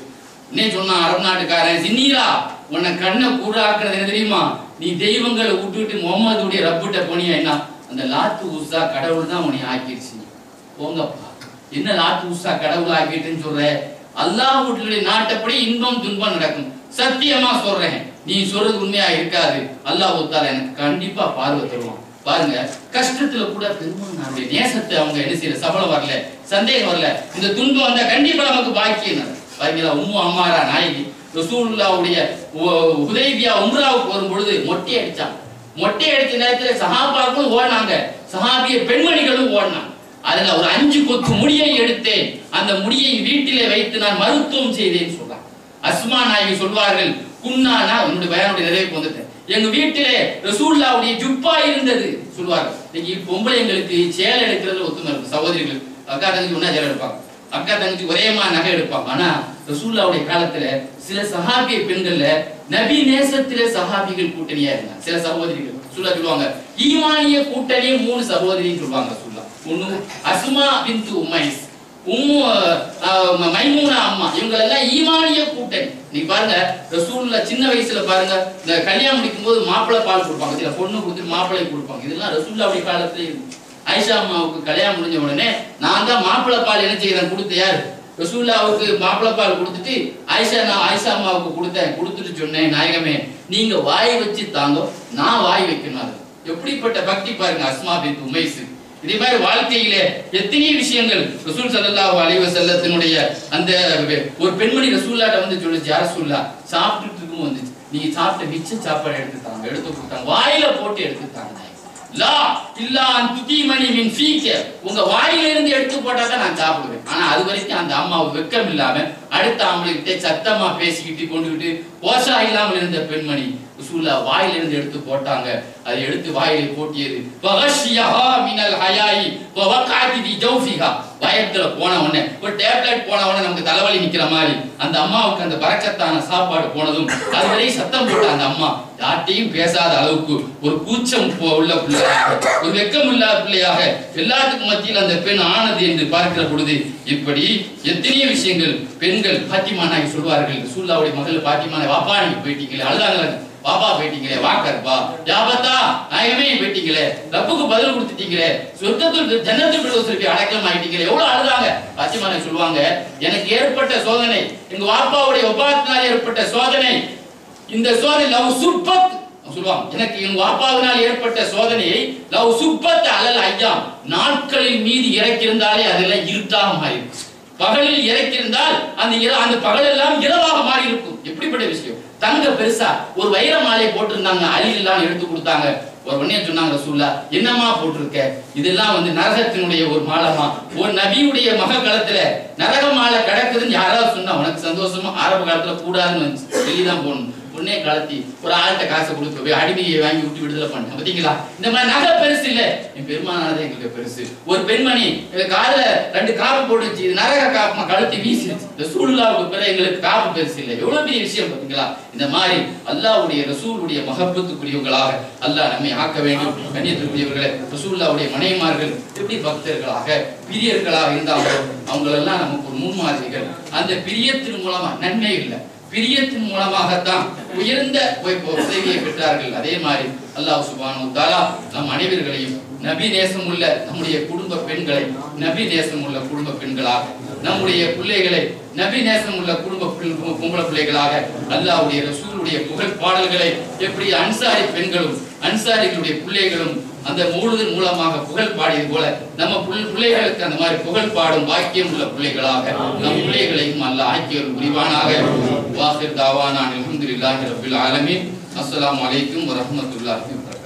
என்ன சொன்னான் அரபு நாட்டுக்காரன் சின்னீரா உன்னை கண்ணை கூடாக்குறது என்ன தெரியுமா நீ தெய்வங்களை விட்டுவிட்டு முகமதுடைய ரப்பிட்ட போனியா என்ன அந்த லாத்து உஸ்ஸா கடவுள் தான் உன்னை ஆக்கிடுச்சு போங்கப்பா என்ன லாத்து உஸ்ஸா கடவுள் ஆக்கிட்டுன்னு சொல்ற அல்லாஹ்வுடைய நாட்டப்படி இன்பம் துன்பம் நடக்கும் சத்தியமா சொல்றேன் நீ சொல்றது உண்மையா இருக்காது அல்லாஹ் தால எனக்கு கண்டிப்பா பார்வை தருவான் பாருங்க கஷ்டத்துல கூட பெருமானாருடைய நேசத்தை அவங்க என்ன செய்யற சபலம் வரல சந்தேகம் வரல இந்த துன்பம் வந்தா கண்டிப்பா நமக்கு பாக்கியம் பாருங்களா உம்மு அம்மாரா நாயகி ரசூலுல்லாவுடைய உ- ஹுதைபியா உம்ராவுக்கு வரும் பொழுது மொட்டை அடிச்சாங்க மொட்டை அடிச்ச நேரத்துல சஹாபாக்களும் ஓடினாங்க சஹாபிய பெண்மணிகளும் ஓடினாங்க அதுல ஒரு அஞ்சு கொத்து முடியை எடுத்தேன் அந்த முடியை வீட்டிலே வைத்து நான் மருத்துவம் செய்தேன் சொல்றாங்க அஸ்மா நாயகி சொல்வார்கள் குன்னானா என்னுடைய பயனுடைய நிறைவுக்கு வந்துட்டேன் எங்க வீட்டிலே ரசூல்லாவுடைய ஜுப்பா இருந்தது சொல்வார்கள் இன்னைக்கு பொம்பளைங்களுக்கு சேலை எடுக்கிறது ஒத்துமை இருக்கு சகோதரிகள் அக்கா தங்கச்சி ஒண்ணா சேலை எடுப்பாங்க அக்கா தங்கச்சி ஒரேமா நகை எடுப்பாங்க ஆனா ரசூல்லாவுடைய காலத்துல சில சஹாபிய பெண்கள்ல நபி நேசத்திலே சஹாபிகள் கூட்டணியா இருந்தாங்க சில சகோதரிகள் ரசூல்லா சொல்லுவாங்க ஈமானிய கூட்டணியே மூணு சகோதரின்னு சொல்லுவாங்க ரசூல்லா ஒண்ணு அஸ்மா பின்து உமைஸ் உம்மு அஹ், ம- மைமூனா அம்மா இவங்க எல்லாம் ஈமானிய கூட்டணி நீ பாருங்க ரசூல்ல சின்ன வயசுல பாருங்க இந்த கல்யாணம் முடிக்கும் போது மாப்பிள்ளை பால் கொடுப்பாங்க சில பொண்ணு கொடுத்து மாப்பிள்ளை கொடுப்பாங்க இதெல்லாம் ரசூல்லாவுடைய காலத்துல இருந்து ஆயிஷா அம்மாவுக்கு கல்யாணம் முடிஞ்ச உடனே நான் தான் மாப்பிள்ளை பால் என்ன செய்யறேன் கொடுத்த யார் ரசூல்லாவுக்கு மாப்பிள்ளை பால் கொடுத்துட்டு ஆயிஷா நான் ஆயிஷா அம்மாவுக்கு கொடுத்தேன் கொடுத்துட்டு சொன்னேன் நாயகமே நீங்க வாய் வச்சு தாங்க நான் வாய் வைக்கணும் அது எப்படிப்பட்ட பக்தி பாருங்க அஸ்மா பின் உமைஸ் இதே மாதிரி வாழ்க்கையிலே எத்தனை விஷயங்கள் ரசூல் ஸல்லல்லாஹு அலைஹி வஸல்லத்தினுடைய அந்த ஒரு பெண்மணி ரசூல்லாட்ட வந்து சொல்லுச்சு யார் ரசூல்லா சாப்பிட்டுட்டு இருக்கும் வந்துச்சு நீங்க சாப்பிட்ட மிச்ச சாப்பாடு எடுத்துட்டாங்க எடுத்து கொடுத்தாங்க வாயில போட்டு எடுத்துட்டாங்க லா இல்லா அன் துதிமணி மின் ஃபீக்க உங்க வாயில இருந்து எடுத்து போட்டா தான் நான் சாப்பிடுவேன் ஆனா அது வரைக்கும் அந்த அம்மா வெக்கம் இல்லாம அடுத்த ஆம்பளைகிட்ட சத்தமா பேசிக்கிட்டு கொண்டுகிட்டு ஓசா இல்லாமல் இருந்த பெண்மணி ரசூல்லா வாயில இருந்து எடுத்து போட்டாங்க அதை எடுத்து வாயில போட்டியது வகஷியஹா மினல் ஹயாயி வவகாதி பி ஜௌஃபிஹா பயத்துல போன உடனே ஒரு டேப்லெட் போன உடனே நமக்கு தலைவலி நிக்கிற மாதிரி அந்த அம்மாவுக்கு அந்த பறக்கத்தான சாப்பாடு போனதும் அதுவரை சத்தம் போட்ட அந்த அம்மா யார்ட்டையும் பேசாத அளவுக்கு ஒரு கூச்சம் போ- உள்ள பிள்ளையாக ஒரு வெக்கம் இல்லாத பிள்ளையாக எல்லாத்துக்கும் மத்தியில் அந்த பெண் ஆனது என்று பார்க்கிற பொழுது இப்படி எத்தனையோ விஷயங்கள் பெண்கள் பாத்திமா நாயகி சொல்வார்கள் சூல்லாவுடைய மகள் பாத்திமா நாயகி, வாப்பா நீங்க போயிட்டீங்களே அழுதாங்க பாபா போயிட்டீங்களே வாக்கர்பா யாபத்தா நாயகமே போயிட்டீங்களே ரப்புக்கு பதில் கொடுத்துட்டீங்களே சொர்க்கத்தில் ஜன்னத்தில் பிரதோசருக்கு அடக்கம் ஆயிட்டீங்களே எவ்வளவு அழுதாங்க பாத்திமா நாயகி சொல்லுவாங்க எனக்கு ஏற்பட்ட சோதனை எங்க வாப்பாவுடைய ஒப்பாத்தினால் ஏற்பட்ட சோதனை இந்த சோதனை லவ் சுப்பத் சொல்லுவாங்க எனக்கு என் வாப்பாவினால் ஏற்பட்ட சோதனையை லவ் சுப்பத் அலல் ஐயா நாட்களின் மீது இறக்கியிருந்தாலே அதெல்லாம் இருட்டாக மாறிடும் பகலில் இறக்கியிருந்தால் அந்த இர- அந்த பகல் எல்லாம் இரவாக மாறி இருக்கும் எப்படிப்பட்ட விஷயம் தங்க பெருசா ஒரு வைர மாலை போட்டிருந்தாங்க அழிலாம் எடுத்து கொடுத்தாங்க ஒரு உடனே சொன்னாங்க ரசூல்லா என்னம்மா போட்டிருக்க இதெல்லாம் வந்து நரகத்தினுடைய ஒரு மாலமா ஒரு நபியுடைய மக காலத்துல நரக மாலை கிடக்குதுன்னு யாராவது சொன்னா உனக்கு சந்தோஷமா ஆரம்ப காலத்துல கூடாதுன்னு வந்துச்சு வெளியதான் போகணும் உடனே கலத்தி ஒரு ஆள்கிட்ட காசை கொடுக்க போய் அடிமையை வாங்கி விட்டு விடுதலை பண்ண பாத்தீங்களா இந்த மாதிரி நகை பெருசு இல்ல என் பெருமானானது எங்களுக்கு பெருசு ஒரு பெண்மணி எங்க காதுல ரெண்டு காப்பு போட்டுச்சு இது நரக காப்பு கழுத்தி வீசிடுச்சு இந்த சூழ்நிலாவுக்கு பிறகு எங்களுக்கு காப்பு பெருசு இல்லை எவ்வளவு பெரிய விஷயம் பாத்தீங்களா இந்த மாதிரி அல்லாஹ்வுடைய ரசூலுடைய மகப்பத்துக்குரியவங்களாக அல்லாஹ் நம்மை ஆக்க வேண்டும் கண்ணியத்திற்குரியவர்களே ரசூலுல்லாவுடைய மனைமார்கள் எப்படி பக்தர்களாக பிரியர்களாக இருந்தாங்களோ அவங்களெல்லாம் நமக்கு ஒரு முன்மாதிரிகள் அந்த பிரியத்தின் மூலமா நன்மை இல்லை பிரியத்தின் மூலமாகத்தான் உயர்ந்த உ- உதவியை பெற்றார்கள் அதே மாதிரி அல்லாஹ் சுபானு தாலா நம் அனைவர்களையும் நபி நேசம் உள்ள நம்முடைய குடும்ப பெண்களை நபி நேசம் உள்ள குடும்ப பெண்களாக நம்முடைய பிள்ளைகளை நபி நேசம் உள்ள குடும்ப பிள்- பொம்பளை பிள்ளைகளாக அல்லாஹ்வுடைய ரசூலுடைய புகழ் பாடல்களை எப்படி அன்சாரி பெண்களும் அன்சாரிகளுடைய பிள்ளைகளும் அந்த மூழுதல் மூலமாக புகழ் பாடியது போல நம்ம புள்- பிள்ளைகளுக்கு அந்த மாதிரி புகழ் பாடும் பாக்கியம் உள்ள பிள்ளைகளாக நம் பிள்ளைகளையும் அல்ல ஆக்கியவர் புரிவானாக வாசிர் தாவானான் அல்ஹம்துலில்லாஹி ரப்பில் ஆலமீன் அஸ்ஸலாமு அலைக்கும் வரஹ்மத்துல்லாஹி வபரகாத்துஹு